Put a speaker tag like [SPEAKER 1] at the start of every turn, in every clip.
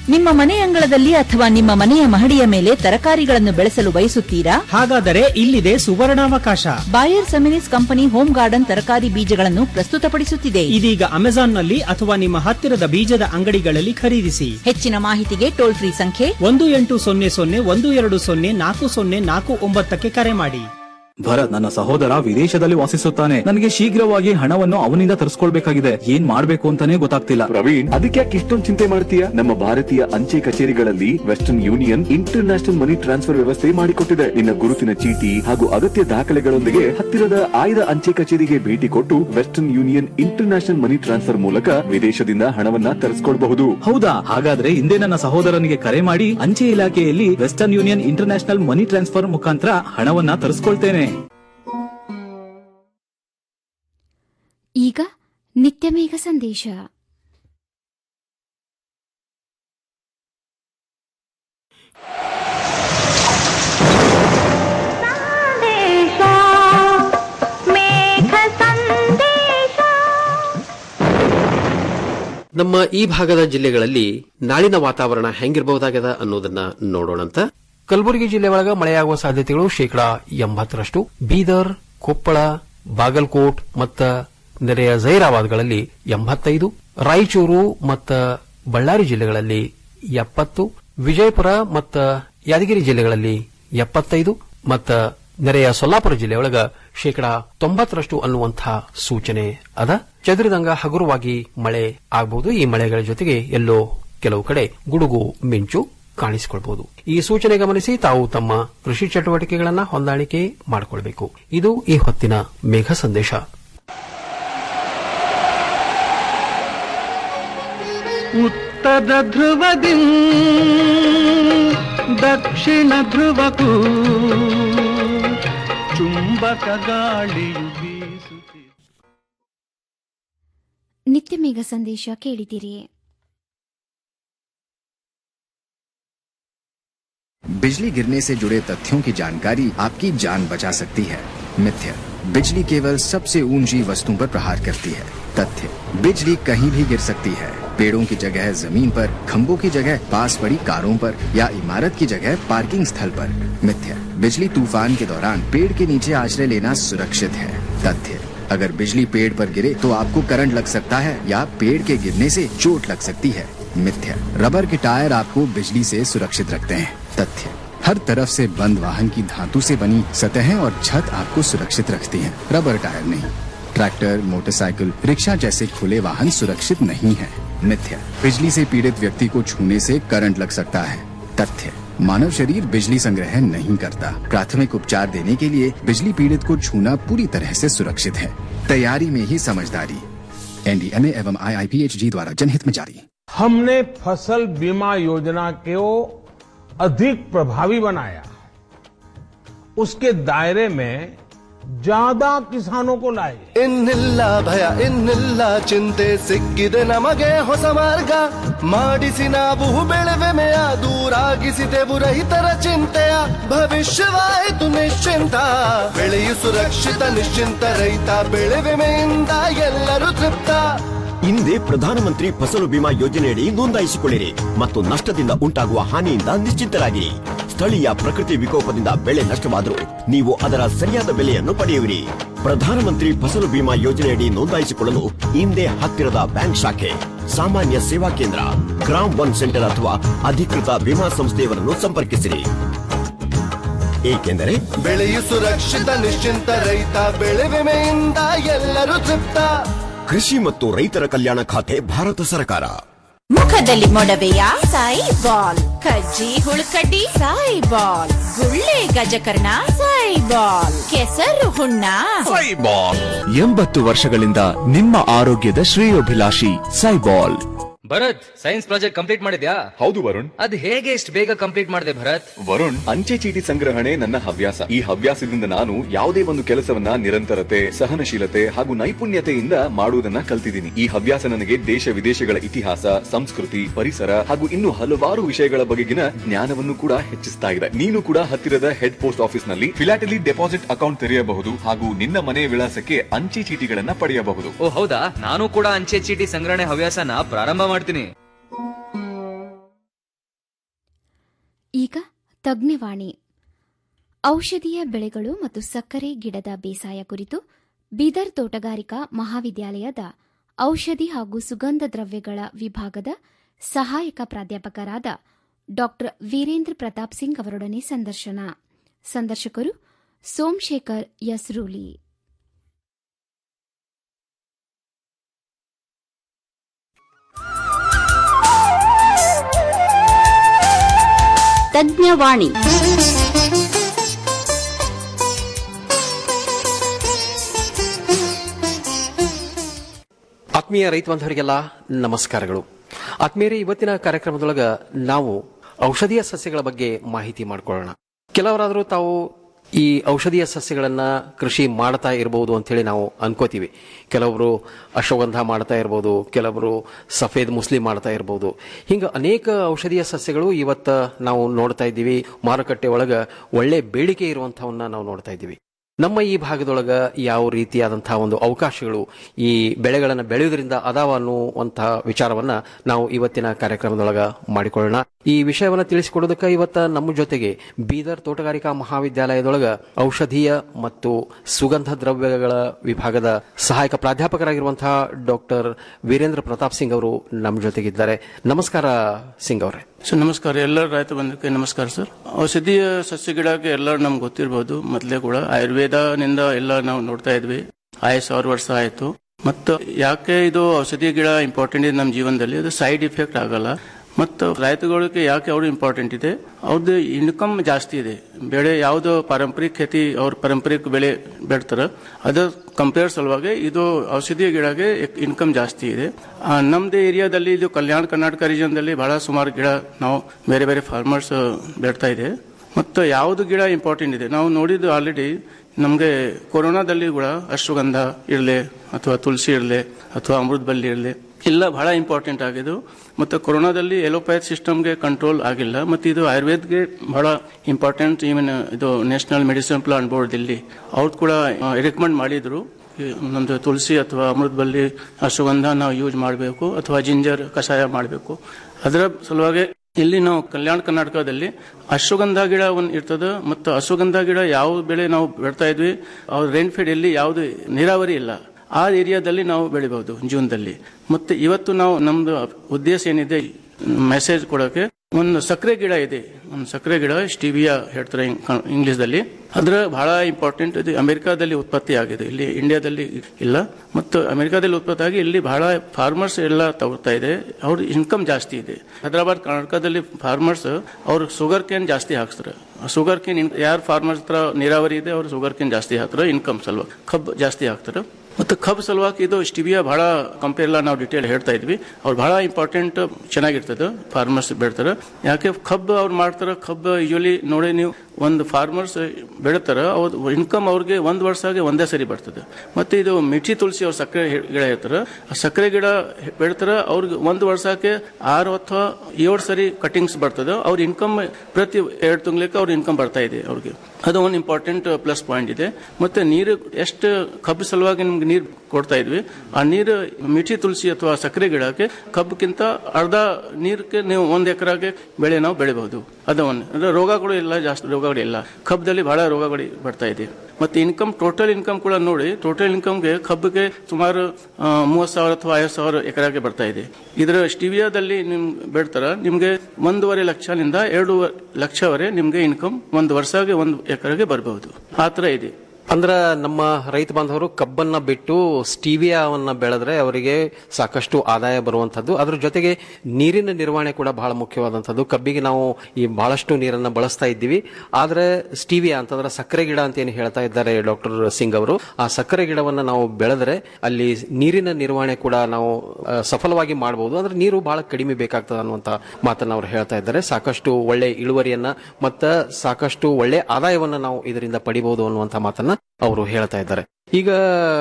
[SPEAKER 1] ನಿಮ್ಮ ಮನೆ ಅಂಗಳದಲ್ಲಿ ಅಥವಾ ನಿಮ್ಮ ಮನೆಯ ಮಹಡಿಯ ಮೇಲೆ ತರಕಾರಿಗಳನ್ನು ಬೆಳೆಸಲು ಬಯಸುತ್ತೀರಾ
[SPEAKER 2] ಹಾಗಾದರೆ ಇಲ್ಲಿದೆ ಸುವರ್ಣಾವಕಾಶ
[SPEAKER 1] Bayer Seminis company home garden ತರಕಾರಿ ಬೀಜಗಳನ್ನು ಪ್ರಸ್ತುತಪಡಿಸುತ್ತಿದೆ
[SPEAKER 2] ಇದೀಗ ಅಮೆಜಾನ್ನಲ್ಲಿ ಅಥವಾ ನಿಮ್ಮ ಹತ್ತಿರದ ಬೀಜದ ಅಂಗಡಿಗಳಲ್ಲಿ ಖರೀದಿಸಿ
[SPEAKER 1] ಹೆಚ್ಚಿನ ಮಾಹಿತಿಗೆ ಟೋಲ್ ಫ್ರೀ ಸಂಖ್ಯೆ
[SPEAKER 2] ಒಂದು ಎಂಟು ಸೊನ್ನೆ ಸೊನ್ನೆ ಒಂದು ಎರಡು ಸೊನ್ನೆ ನಾಲ್ಕು ಸೊನ್ನೆ ನಾಲ್ಕು ಒಂಬತ್ತಕ್ಕೆ ಕರೆ ಮಾಡಿ
[SPEAKER 3] ಭರತ್ ನನ್ನ ಸಹೋದರ ವಿದೇಶದಲ್ಲಿ ವಾಸಿಸುತ್ತಾನೆ ನನಗೆ ಶೀಘ್ರವಾಗಿ ಹಣವನ್ನು ಅವನಿಂದ ತರಿಸ್ಕೊಳ್ಬೇಕಾಗಿದೆ ಏನ್ ಮಾಡ್ಬೇಕು ಅಂತಾನೆ ಗೊತ್ತಾಗ್ತಿಲ್ಲ
[SPEAKER 4] ಪ್ರವೀಣ್ ಅದಕ್ಕೆ ಯಾಕೆ ಇಷ್ಟೊಂದು ಚಿಂತೆ ಮಾಡ್ತೀಯ ನಮ್ಮ ಭಾರತೀಯ ಅಂಚೆ ಕಚೇರಿಗಳಲ್ಲಿ Western Union international money transfer ವ್ಯವಸ್ಥೆ ಮಾಡಿಕೊಟ್ಟಿದೆ ನಿನ್ನ ಗುರುತಿನ ಚೀಟಿ ಹಾಗೂ ಅಗತ್ಯ ದಾಖಲೆಗಳೊಂದಿಗೆ ಹತ್ತಿರದ ಆಯ್ದ ಅಂಚೆ ಕಚೇರಿಗೆ ಭೇಟಿ ಕೊಟ್ಟು Western Union international money transfer ಮೂಲಕ ವಿದೇಶದಿಂದ ಹಣವನ್ನ ತರಿಸ್ಕೊಳ್ಬಹುದು
[SPEAKER 3] ಹೌದಾ ಹಾಗಾದ್ರೆ ಹಿಂದೆ ನನ್ನ ಸಹೋದರನಿಗೆ ಕರೆ ಮಾಡಿ ಅಂಚೆ ಇಲಾಖೆಯಲ್ಲಿ Western Union international money transfer ಮುಖಾಂತರ ಹಣವನ್ನ ತರಿಸ್ಕೊಳ್ತೇನೆ
[SPEAKER 5] ಈಗ ನಿತ್ಯಮೇಘ ಸಂದೇಶ
[SPEAKER 6] ನಮ್ಮ ಈ ಭಾಗದ ಜಿಲ್ಲೆಗಳಲ್ಲಿ ನಾಳಿನ ವಾತಾವರಣ ಹೆಂಗಿರಬಹುದಾಗದ ಅನ್ನೋದನ್ನ ನೋಡೋಣಂತ ಕಲಬುರಗಿ ಜಿಲ್ಲೆ ಒಳಗ ಮಳೆಯಾಗುವ ಸಾಧ್ಯತೆಗಳು ಶೇಕಡಾ ಎಂಬತ್ತರಷ್ಟು ಬೀದರ್ ಕೊಪ್ಪಳ ಬಾಗಲಕೋಟ್ ಮತ್ತ ನೆರೆಯ ಜೈರಾಬಾದ್ಗಳಲ್ಲಿ ಎಂಬತ್ತೈದು ರಾಯಚೂರು ಮತ್ತ ಬಳ್ಳಾರಿ ಜಿಲ್ಲೆಗಳಲ್ಲಿ ಎಪ್ಪತ್ತು ವಿಜಯಪುರ ಮತ್ತ ಯಾದಗಿರಿ ಜಿಲ್ಲೆಗಳಲ್ಲಿ ಎಪ್ಪತ್ತೈದು ಮತ್ತ ನೆರೆಯ ಸೊಲ್ಲಾಪುರ ಜಿಲ್ಲೆಯೊಳಗ ಶೇಕಡಾ ತೊಂಬತ್ತರಷ್ಟು ಅನ್ನುವಂತಹ ಸೂಚನೆ ಅದ ಚದುರಿದಂಗ ಹಗುರವಾಗಿ ಮಳೆ ಆಗಬಹುದು ಈ ಮಳೆಗಳ ಜೊತೆಗೆ ಎಲ್ಲೋ ಕೆಲವು ಕಡೆ ಗುಡುಗು ಮಿಂಚು ಕಾಣಿಸಿಕೊಳ್ಬಹುದು ಈ ಸೂಚನೆ ಗಮನಿಸಿ ತಾವು ತಮ್ಮ ಕೃಷಿ ಚಟುವಟಿಕೆಗಳನ್ನ ಹೊಂದಾಣಿಕೆ ಮಾಡಿಕೊಳ್ಬೇಕು ಇದು ಈ ಹೊತ್ತಿನ ಮೇಘ ಸಂದೇಶ
[SPEAKER 7] ಉತ್ತರ ಧ್ರುವದಿ ದಕ್ಷಿಣ ಧ್ರುವಕ್ಕೂ ಚುಂಬಕ ಗಾಳಿಯು ಬೀಸುತ್ತಿದೆ
[SPEAKER 5] ನಿತ್ಯಮೇಘ ಸಂದೇಶ ಕೇಳಿದಿರಿ
[SPEAKER 8] बिजली गिरने से जुड़े तथ्यों की जानकारी आपकी जान बचा सकती है मिथ्या बिजली केवल सबसे ऊंची वस्तु पर प्रहार करती है तथ्य बिजली कहीं भी गिर सकती है पेड़ों की जगह जमीन पर खंभों की जगह पास पड़ी कारों पर या इमारत की जगह पार्किंग स्थल पर मिथ्या बिजली तूफान के दौरान पेड़ के नीचे आश्रय लेना सुरक्षित है तथ्य अगर बिजली पेड़ पर गिरे तो आपको करंट लग सकता है या पेड़ के गिरने से चोट लग सकती है मिथ्या रबर के टायर आपको बिजली से सुरक्षित रखते हैं तथ्य हर तरफ से बंद वाहन की धातु से बनी सतहें और छत आपको सुरक्षित रखती हैं रबर टायर नहीं ट्रैक्टर मोटरसाइकिल रिक्शा जैसे खुले वाहन सुरक्षित नहीं है मिथ्या बिजली से पीड़ित व्यक्ति को छूने से करंट लग सकता है तथ्य मानव शरीर बिजली संग्रह नहीं करता प्राथमिक उपचार देने के लिए बिजली पीड़ित को छूना पूरी तरह से सुरक्षित है तैयारी में ही समझदारी एनडीएमए एवं आईआईपीएचजी द्वारा जनहित में जारी
[SPEAKER 9] हमने फसल बीमा योजना को अधिक प्रभावी बनाया उसके दायरे में ज्यादा किसानों को लाए
[SPEAKER 10] ಇನ್ನಿಲ್ಲ ಭಯ ಇನ್ನಿಲ್ಲ ಚಿಂತೆ ಸಿಕ್ಕಿದೆ ನಮಗೆ ಹೊಸ ಮಾರ್ಗ ಮಾಡಿಸಿ ನಾವು ಬೆಳೆವೆಮೆಯ ದೂರಾಗಿಸಿದೆವು ರೈತರ ಚಿಂತೆಯ ಭವಿಷ್ಯವಾಯಿತು ನಿಶ್ಚಿಂತ ಬೆಳೆಯು ಸುರಕ್ಷಿತ ನಿಶ್ಚಿಂತ ರೈತ ಬೆಳೆ ವಿಮೆಯಿಂದ ಎಲ್ಲರೂ ತೃಪ್ತ
[SPEAKER 11] ಹಿಂದೆ ಪ್ರಧಾನಮಂತ್ರಿ ಫಸಲು ಬಿಮಾ ಯೋಜನೆಯಡಿ ನೋಂದಾಯಿಸಿಕೊಳ್ಳಿರಿ ಮತ್ತು ನಷ್ಟದಿಂದ ಉಂಟಾಗುವ ಹಾನಿಯಿಂದ ನಿಶ್ಚಿಂತರಾಗಿರಿ ಸ್ಥಳೀಯ ಪ್ರಕೃತಿ ವಿಕೋಪದಿಂದ ಬೆಳೆ ನಷ್ಟವಾದರೂ ನೀವು ಅದರ ಸರಿಯಾದ ಬೆಲೆಯನ್ನು ಪಡೆಯುವಿರಿ ಪ್ರಧಾನಮಂತ್ರಿ ಫಸಲು ಬಿಮಾ ಯೋಜನೆಯಡಿ ನೋಂದಾಯಿಸಿಕೊಳ್ಳಲು ಹಿಂದೆ ಹತ್ತಿರದ ಬ್ಯಾಂಕ್ ಶಾಖೆ ಸಾಮಾನ್ಯ ಸೇವಾ ಕೇಂದ್ರ ಗ್ರಾಮ್ ಒನ್ ಸೆಂಟರ್ ಅಥವಾ ಅಧಿಕೃತ ವಿಮಾ ಸಂಸ್ಥೆಯವರನ್ನು ಸಂಪರ್ಕಿಸಿರಿ ಏಕೆಂದರೆ
[SPEAKER 10] ಬೆಳೆಯು ಸುರಕ್ಷಿತ ನಿಶ್ಚಿಂತ ರೈತ ಬೆಳೆ ವಿಮೆಯಿಂದ ಎಲ್ಲರೂ ತೃಪ್ತ
[SPEAKER 11] ಕೃಷಿ ಮತ್ತು ರೈತರ ಕಲ್ಯಾಣ ಖಾತೆ ಭಾರತ ಸರ್ಕಾರ
[SPEAKER 12] ಮುಖದಲ್ಲಿ ಮೊಡವೆಯ ಸಾಯಿ ಬಾಲ್ ಕಜ್ಜಿ ಹುಳುಕಡ್ಡಿ ಸಾಯಿ ಬಾಲ್ ಗುಳ್ಳೆ ಗಜಕರ್ಣ ಸಾಯಿ ಬಾಲ್ ಕೆಸರು ಹುಣ್ಣ
[SPEAKER 13] ಎಂಬತ್ತು ವರ್ಷಗಳಿಂದ ನಿಮ್ಮ ಆರೋಗ್ಯದ ಶ್ರೇಯೋಭಿಲಾಷಿ Saibol
[SPEAKER 14] Bharat science project complete ಮಾಡಿದ್ಯಾ
[SPEAKER 4] ಹೌದು ವರುಣ್
[SPEAKER 14] ಅದ್ ಹೇಗೆ ಇಷ್ಟು ಬೇಗ ಕಂಪ್ಲೀಟ್ ಮಾಡಿದೆ ಭರತ್
[SPEAKER 4] ವರುಣ್ ಅಂಚೆ ಚೀಟಿ ಸಂಗ್ರಹಣೆ ನನ್ನ ಹವ್ಯಾಸ ಈ ಹವ್ಯಾಸದಿಂದ ನಾನು ಯಾವುದೇ ಒಂದು ಕೆಲಸವನ್ನ ನಿರಂತರತೆ ಸಹನಶೀಲತೆ ಹಾಗೂ ನೈಪುಣ್ಯತೆಯಿಂದ ಮಾಡುವುದನ್ನ ಕಲ್ತಿದ್ದೀನಿ ಈ ಹವ್ಯಾಸ ನನಗೆ ದೇಶ ವಿದೇಶಗಳ ಇತಿಹಾಸ ಸಂಸ್ಕೃತಿ ಪರಿಸರ ಹಾಗೂ ಇನ್ನು ಹಲವಾರು ವಿಷಯಗಳ ಬಗೆಗಿನ ಜ್ಞಾನವನ್ನು ಕೂಡ ಹೆಚ್ಚಿಸ್ತಾ ಇದೆ ನೀನು ಕೂಡ ಹತ್ತಿರದ ಹೆಡ್ ಪೋಸ್ಟ್ ಆಫೀಸ್ ನಲ್ಲಿ ಫಿಲಾಟಲಿ ಡೆಪಾಸಿಟ್ ಅಕೌಂಟ್ ತೆರೆಯಬಹುದು ಹಾಗೂ ನಿನ್ನ ಮನೆಯ ವಿಳಾಸಕ್ಕೆ ಅಂಚೆ ಚೀಟಿಗಳನ್ನ ಪಡೆಯಬಹುದು
[SPEAKER 14] ಓ ಹೌದಾ ನಾನು ಕೂಡ ಅಂಚೆ ಚೀಟಿ ಸಂಗ್ರಹಣೆ ಹವ್ಯಾಸನ ಪ್ರಾರಂಭ ಮಾಡ್ತೀನಿ
[SPEAKER 5] ಈಗ ತಜ್ಞವಾಣಿ ಔಷಧೀಯ ಬೆಳೆಗಳು ಮತ್ತು ಸಕ್ಕರೆ ಗಿಡದ ಬೇಸಾಯ ಕುರಿತು ಬೀದರ್ ತೋಟಗಾರಿಕಾ ಮಹಾವಿದ್ಯಾಲಯದ ಔಷಧಿ ಹಾಗೂ ಸುಗಂಧ ದ್ರವ್ಯಗಳ ವಿಭಾಗದ ಸಹಾಯಕ ಪ್ರಾಧ್ಯಾಪಕರಾದ ಡಾ ವೀರೇಂದ್ರ ಪ್ರತಾಪ್ ಸಿಂಗ್ ಅವರೊಡನೆ ಸಂದರ್ಶನ ಸಂದರ್ಶಕರು ಸೋಮಶೇಖರ್ ಯಸ್ರೂಲಿ
[SPEAKER 1] ತಜ್ಞವಾಣಿ
[SPEAKER 6] ಆತ್ಮೀಯ ರೈತ ಬಾಂಧವರಿಗೆಲ್ಲ ನಮಸ್ಕಾರಗಳು ಆತ್ಮೀಯರೇ ಇವತ್ತಿನ ಕಾರ್ಯಕ್ರಮದೊಳಗ ನಾವು ಔಷಧೀಯ ಸಸ್ಯಗಳ ಬಗ್ಗೆ ಮಾಹಿತಿ ಮಾಡಿಕೊಳ್ಳೋಣ ಕೆಲವರಾದರೂ ತಾವು ಈ ಔಷಧೀಯ ಸಸ್ಯಗಳನ್ನ ಕೃಷಿ ಮಾಡ್ತಾ ಇರಬಹುದು ಅಂತ ಹೇಳಿ ನಾವು ಅನ್ಕೋತೀವಿ ಕೆಲವೊಬ್ರು ಅಶ್ವಗಂಧ ಮಾಡ್ತಾ ಇರಬಹುದು ಕೆಲವರು ಸಫೇದ್ ಮುಸ್ಲಿ ಮಾಡ್ತಾ ಇರಬಹುದು ಹಿಂಗ ಅನೇಕ ಔಷಧೀಯ ಸಸ್ಯಗಳು ಇವತ್ತ ನಾವು ನೋಡ್ತಾ ಇದ್ದೀವಿ ಮಾರುಕಟ್ಟೆ ಒಳಗ ಒಳ್ಳೆ ಬೇಡಿಕೆ ಇರುವಂತವನ್ನ ನಾವು ನೋಡ್ತಾ ಇದ್ದೀವಿ ನಮ್ಮ ಈ ಭಾಗದೊಳಗ ಯಾವ ರೀತಿಯಾದಂತಹ ಒಂದು ಅವಕಾಶಗಳು ಈ ಬೆಳೆಗಳನ್ನು ಬೆಳೆಯುವುದರಿಂದ ಅದಾವ ಅನ್ನುವಂತಹ ವಿಚಾರವನ್ನ ನಾವು ಇವತ್ತಿನ ಕಾರ್ಯಕ್ರಮದೊಳಗ ಮಾಡಿಕೊಳ್ಳೋಣ ಈ ವಿಷಯವನ್ನ ತಿಳಿಸಿಕೊಡೋದಕ್ಕೆ ಇವತ್ತ ನಮ್ಮ ಜೊತೆಗೆ ಬೀದರ್ ತೋಟಗಾರಿಕಾ ಮಹಾವಿದ್ಯಾಲಯದೊಳಗ ಔಷಧೀಯ ಮತ್ತು ಸುಗಂಧ ದ್ರವ್ಯಗಳ ವಿಭಾಗದ ಸಹಾಯಕ ಪ್ರಾಧ್ಯಾಪಕರಾಗಿರುವಂತಹ ಡಾಕ್ಟರ್ ವೀರೇಂದ್ರ ಪ್ರತಾಪ್ ಸಿಂಗ್ ಅವರು ನಮ್ಮ ಜೊತೆಗಿದ್ದಾರೆ ನಮಸ್ಕಾರ ಸಿಂಗ್ ಅವರೇ
[SPEAKER 15] ಸರ್ ನಮಸ್ಕಾರ ಎಲ್ಲ ರೈತ ಬಂಧುಕ್ಕೆ ನಮಸ್ಕಾರ ಸರ್ ಔಷಧೀಯ ಸಸ್ಯ ಗಿಡಕ್ಕೆ ಎಲ್ಲ ನಮ್ಗೆ ಗೊತ್ತಿರಬಹುದು ಮೊದಲೇ ಕೂಡ ಆಯುರ್ವೇದನಿಂದ ಎಲ್ಲ ನಾವು ನೋಡ್ತಾ ಇದ್ವಿ ಆಯ್ ಸಾವಿರ ವರ್ಷ ಆಯ್ತು ಮತ್ತು ಯಾಕೆ ಇದು ಔಷಧಿ ಗಿಡ ಇಂಪಾರ್ಟೆಂಟ್ ಇದೆ ನಮ್ಮ ಜೀವನದಲ್ಲಿ ಅದು ಸೈಡ್ ಇಫೆಕ್ಟ್ ಆಗಲ್ಲ ಮತ್ತು ರೈತಗಳಿಗೆ ಯಾಕೆ ಅವರು ಇಂಪಾರ್ಟೆಂಟ್ ಇದೆ ಅವ್ರದ್ದು ಇನ್ಕಮ್ ಜಾಸ್ತಿ ಇದೆ ಬೆಳೆ ಯಾವ್ದು ಪಾರಂಪರಿಕ ಖೇತಿ ಅವ್ರ ಪಾರಂಪರಿಕ ಬೆಳೆ ಬೆಳ್ತಾರ ಅದ ಕಂಪೇರ್ ಸಲುವಾಗಿ ಇದು ಔಷಧಿ ಗಿಡಗೆ ಇನ್ಕಮ್ ಜಾಸ್ತಿ ಇದೆ ಆ, ನಮ್ದು ಏರಿಯಾದಲ್ಲಿ ಇದು ಕಲ್ಯಾಣ ಕರ್ನಾಟಕ ರೀಜನ್ದಲ್ಲಿ ಬಹಳ ಸುಮಾರು ಗಿಡ ನಾವು ಬೇರೆ ಬೇರೆ ಫಾರ್ಮರ್ಸ್ ಬೆಳ್ತಾ ಇದೆ ಮತ್ತು ಯಾವುದು ಗಿಡ ಇಂಪಾರ್ಟೆಂಟ್ ಇದೆ ನಾವು ನೋಡಿದ್ದು ಆಲ್ರೆಡಿ ನಮಗೆ ಕೊರೋನಾದಲ್ಲಿ ಕೂಡ ಅಶ್ವಗಂಧ ಇರಲಿ ಅಥವಾ ತುಳಸಿ ಇರಲಿ ಅಥವಾ ಅಮೃತ ಬಳ್ಳಿ ಇರಲಿ ಎಲ್ಲ ಬಹಳ ಇಂಪಾರ್ಟೆಂಟ್ ಆಗಿದ್ದು ಮತ್ತು ಕೊರೋನಾದಲ್ಲಿ ಎಲೋಪ್ಯಾಥ್ ಸಿಸ್ಟಮ್ಗೆ ಕಂಟ್ರೋಲ್ ಆಗಿಲ್ಲ ಮತ್ತು ಇದು ಆಯುರ್ವೇದ್ಗೆ ಬಹಳ ಇಂಪಾರ್ಟೆಂಟ್ ಈವನ್ ಇದು ನ್ಯಾಷನಲ್ ಮೆಡಿಸಿನ್ ಪ್ಲಾನ್ ಬೋರ್ಡ್ ಇಲ್ಲಿ ಅವ್ರು ಕೂಡ ರೆಕಮೆಂಡ್ ಮಾಡಿದ್ರು ಈ ನಮ್ದು ತುಳಸಿ ಅಥವಾ ಅಮೃತ ಬಳ್ಳಿ ಅಶ್ವಗಂಧ ನಾವು ಯೂಸ್ ಮಾಡಬೇಕು ಅಥವಾ ಜಿಂಜರ್ ಕಷಾಯ ಮಾಡಬೇಕು ಅದರ ಸಲುವಾಗಿ ಇಲ್ಲಿ ನಾವು ಕಲ್ಯಾಣ ಕರ್ನಾಟಕದಲ್ಲಿ ಅಶ್ವಗಂಧ ಗಿಡ ಒಂದು ಇರ್ತದೆ ಮತ್ತು ಅಶ್ವಗಂಧ ಗಿಡ ಯಾವ ಬೆಳೆ ನಾವು ಬೆಳ್ತಾ ಇದ್ವಿ ಅವ್ರ ರೈನ್ ಫೀಡ್ ಎಲ್ಲಿ ಯಾವುದು ನೀರಾವರಿ ಇಲ್ಲ ಆ ಏರಿಯಾದಲ್ಲಿ ನಾವು ಬೆಳಿಬಹುದು ಜೂನ್ದಲ್ಲಿ ಮತ್ತೆ ಇವತ್ತು ನಾವು ನಮ್ದು ಉದ್ದೇಶ ಏನಿದೆ ಮೆಸೇಜ್ ಕೊಡೋಕೆ ಒಂದು ಸಕ್ಕರೆ ಗಿಡ ಇದೆ ಒಂದು ಸಕ್ಕರೆ ಗಿಡ ಸ್ಟಿವಿಯಾ ಹೇಳ್ತಾರೆ ಇಂಗ್ಲಿಷ್ದಲ್ಲಿ ಅದ್ರ ಬಹಳ ಇಂಪಾರ್ಟೆಂಟ್ ಇದು ಅಮೆರಿಕಾದಲ್ಲಿ ಉತ್ಪತ್ತಿ ಆಗಿದೆ ಇಲ್ಲಿ ಇಂಡಿಯಾದಲ್ಲಿ ಇಲ್ಲ ಮತ್ತು ಅಮೆರಿಕಾದಲ್ಲಿ ಉತ್ಪತ್ತಿ ಆಗಿ ಇಲ್ಲಿ ಬಹಳ ಫಾರ್ಮರ್ಸ್ ಎಲ್ಲ ತಗೋತಾ ಇದೆ ಅವ್ರ ಇನ್ಕಮ್ ಜಾಸ್ತಿ ಇದೆ ಹೈದರಾಬಾದ್ ಕರ್ನಾಟಕದಲ್ಲಿ ಫಾರ್ಮರ್ಸ್ ಅವ್ರು ಶುಗರ್ ಕೇನ್ ಜಾಸ್ತಿ ಹಾಕ್ತಾರೆ ಶುಗರ್ ಕೇನ್ ಯಾರು ಫಾರ್ಮರ್ಸ್ ಹತ್ರ ನೀರಾವರಿ ಇದೆ ಅವ್ರು ಶುಗರ್ ಕೇನ್ ಜಾಸ್ತಿ ಹಾಕ್ತಾರೆ ಇನ್ಕಮ್ ಸಲುವಾಗಿ ಕಬ್ಬು ಜಾಸ್ತಿ ಹಾಕ್ತಾರೆ ಮತ್ತು ಕಬ್ಬು ಸಲುವಾಗಿ ಇದು ಸ್ಟಿವಿಯಾ ಬಹಳ ಕಂಪೇರ್ ಎಲ್ಲ ನಾವು ಡಿಟೇಲ್ ಹೇಳ್ತಾ ಇದ್ವಿ ಅವ್ರು ಬಹಳ ಇಂಪಾರ್ಟೆಂಟ್ ಚೆನ್ನಾಗಿರ್ತದೆ ಫಾರ್ಮರ್ಸ್ ಬೆಳ್ತಾರೆ ಯಾಕೆ ಕಬ್ಬು ಅವ್ರು ಮಾಡ್ತಾರೆ ಕಬ್ಬು ಯೂಶಲಿ ನೋಡಿ ನೀವು ಒಂದು ಫಾರ್ಮರ್ಸ್ ಬೆಳಿತಾರ ಅವ್ರ ಇನ್ಕಮ್ ಅವ್ರಿಗೆ ಒಂದು ವರ್ಷಗೆ ಒಂದೇ ಸರಿ ಬರ್ತದೆ ಮತ್ತೆ ಇದು ಮಿಠಿ ತುಳಸಿ ಅವ್ರ ಸಕ್ಕರೆ ಗಿಡ ಇರ್ತಾರೆ ಆ ಸಕ್ಕರೆ ಗಿಡ ಬೆಳಿತಾರ ಅವ್ರಿಗೆ ಒಂದು ವರ್ಷಕ್ಕೆ ಆರು ಅಥವಾ ಏಳು ಸರಿ ಕಟಿಂಗ್ಸ್ ಬರ್ತದೆ ಅವ್ರ ಇನ್ಕಮ್ ಪ್ರತಿ ಎರಡು ತಿಂಗಳಿಗೆ ಅವ್ರ ಇನ್ಕಮ್ ಬರ್ತಾ ಇದೆ ಅವ್ರಿಗೆ ಅದು ಒಂದು ಇಂಪಾರ್ಟೆಂಟ್ ಪ್ಲಸ್ ಪಾಯಿಂಟ್ ಇದೆ ಮತ್ತೆ ನೀರು ಎಷ್ಟು ಕಬ್ಬು ಸಲುವಾಗಿ ನಿಮ್ಗೆ ನೀರು ಕೊಡ್ತಾ ಇದ್ವಿ ಆ ನೀರು ಮಿಠಿ ತುಳಸಿ ಅಥವಾ ಸಕ್ಕರೆ ಗಿಡಕ್ಕೆ ಕಬ್ಬಿಗಿಂತ ಅರ್ಧ ನೀರಕ್ಕೆ ನೀವು ಒಂದ್ ಎಕರೆಗೆ ಬೆಳೆ ನಾವು ಬೆಳಿಬಹುದು ಅದು ಒಂದು ಅಂದ್ರೆ ರೋಗಗಳು ಇಲ್ಲ ಜಾಸ್ತಿ ರೋಗಗಳು ಇಲ್ಲ ಕಬ್ಬದಲ್ಲಿ ಬಹಳ ರೋಗಗಳು ಬರ್ತಾ ಇದೆ ಮತ್ತೆ ಇನ್ಕಮ್ ಟೋಟಲ್ ಇನ್ಕಮ್ ಕೂಡ ನೋಡಿ ಟೋಟಲ್ ಇನ್ಕಮ್ಗೆ ಕಬ್ಬಿಗೆ ಸುಮಾರು ಮೂವತ್ತು ಸಾವಿರ ಅಥವಾ ಐವತ್ತು ಸಾವಿರ ಎಕರೆಗೆ ಬರ್ತಾ ಇದೆ ಇದರ ಸ್ಟಿವಿಯಾದಲ್ಲಿ ನಿಮ್ ಬೆಳ್ತಾರ ನಿಮ್ಗೆ ಒಂದೂವರೆ ಲಕ್ಷದಿಂದ ಎರಡು ಲಕ್ಷವರೆ ನಿಮ್ಗೆ ಇನ್ಕಮ್ ಒಂದು ವರ್ಷಗೆ ಒಂದು ಎಕರೆಗೆ ಬರಬಹುದು ಆ ತರ ಇದೆ
[SPEAKER 6] ಅಂದ್ರ ನಮ್ಮ ರೈತ ಬಾಂಧವರು ಕಬ್ಬನ್ನ ಬಿಟ್ಟು ಸ್ಟೀವಿಯಾವನ್ನ ಬೆಳೆದ್ರೆ ಅವರಿಗೆ ಸಾಕಷ್ಟು ಆದಾಯ ಬರುವಂತದ್ದು ಅದ್ರ ಜೊತೆಗೆ ನೀರಿನ ನಿರ್ವಹಣೆ ಕೂಡ ಬಹಳ ಮುಖ್ಯವಾದಂತದ್ದು ಕಬ್ಬಿಗೆ ನಾವು ಈ ಬಹಳಷ್ಟು ನೀರನ್ನ ಬಳಸ್ತಾ ಇದ್ದೀವಿ ಆದ್ರೆ ಸ್ಟೀವಿಯಾ ಅಂತಂದ್ರೆ ಸಕ್ಕರೆ ಗಿಡ ಅಂತ ಏನು ಹೇಳ್ತಾ ಇದ್ದಾರೆ ಡಾಕ್ಟರ್ ಸಿಂಗ್ ಅವರು ಆ ಸಕ್ಕರೆ ಗಿಡವನ್ನ ನಾವು ಬೆಳೆದ್ರೆ ಅಲ್ಲಿ ನೀರಿನ ನಿರ್ವಹಣೆ ಕೂಡ ನಾವು ಆ, ಸಫಲವಾಗಿ ಮಾಡಬಹುದು ಅಂದ್ರೆ ನೀರು ಬಹಳ ಕಡಿಮೆ ಬೇಕಾಗ್ತದೆ ಅನ್ನುವಂತ ಮಾತನ್ನ ಅವರು ಹೇಳ್ತಾ ಇದ್ದಾರೆ ಸಾಕಷ್ಟು ಒಳ್ಳೆ ಇಳುವರಿಯನ್ನ ಮತ್ತ ಸಾಕಷ್ಟು ಒಳ್ಳೆ ಆದಾಯವನ್ನ ನಾವು ಇದರಿಂದ ಪಡಿಬಹುದು ಅನ್ನುವಂತ ಮಾತನ್ನ ಅವರು ಹೇಳ್ತಾ ಇದ್ದಾರೆ ಈಗ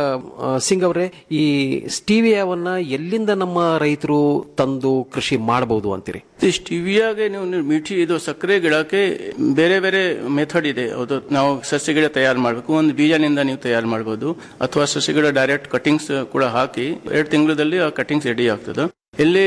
[SPEAKER 6] ಆ, ಸಿಂಗ್ ಅವರೇ ಈ ಸ್ಟೀವಿಯಾವನ್ನ ಎಲ್ಲಿಂದ ನಮ್ಮ ರೈತರು ತಂದು ಕೃಷಿ ಮಾಡಬಹುದು ಅಂತೀರಿ
[SPEAKER 15] ಈ ಸ್ಟಿವಿಯಾಗೆ ನೀವು ನೀವು ಮಿಠಿ ಇದು ಸಕ್ಕರೆ ಗಿಡಕ್ಕೆ ಬೇರೆ ಬೇರೆ ಮೆಥಡ್ ಇದೆ ಅದು ನಾವು ಸಸ್ಯ ಗಿಡ ತಯಾರು ಮಾಡಬೇಕು ಒಂದು ಬೀಜನಿಂದ ನೀವು ತಯಾರು ಮಾಡಬಹುದು ಅಥವಾ ಸಸ್ಯ ಗಿಡ ಡೈರೆಕ್ಟ್ ಕಟಿಂಗ್ಸ್ ಕೂಡ ಹಾಕಿ ಎರಡು ತಿಂಗಳಲ್ಲಿ ಆ ಕಟಿಂಗ್ಸ್ ರೆಡಿ ಆಗ್ತದೆ ಇಲ್ಲಿ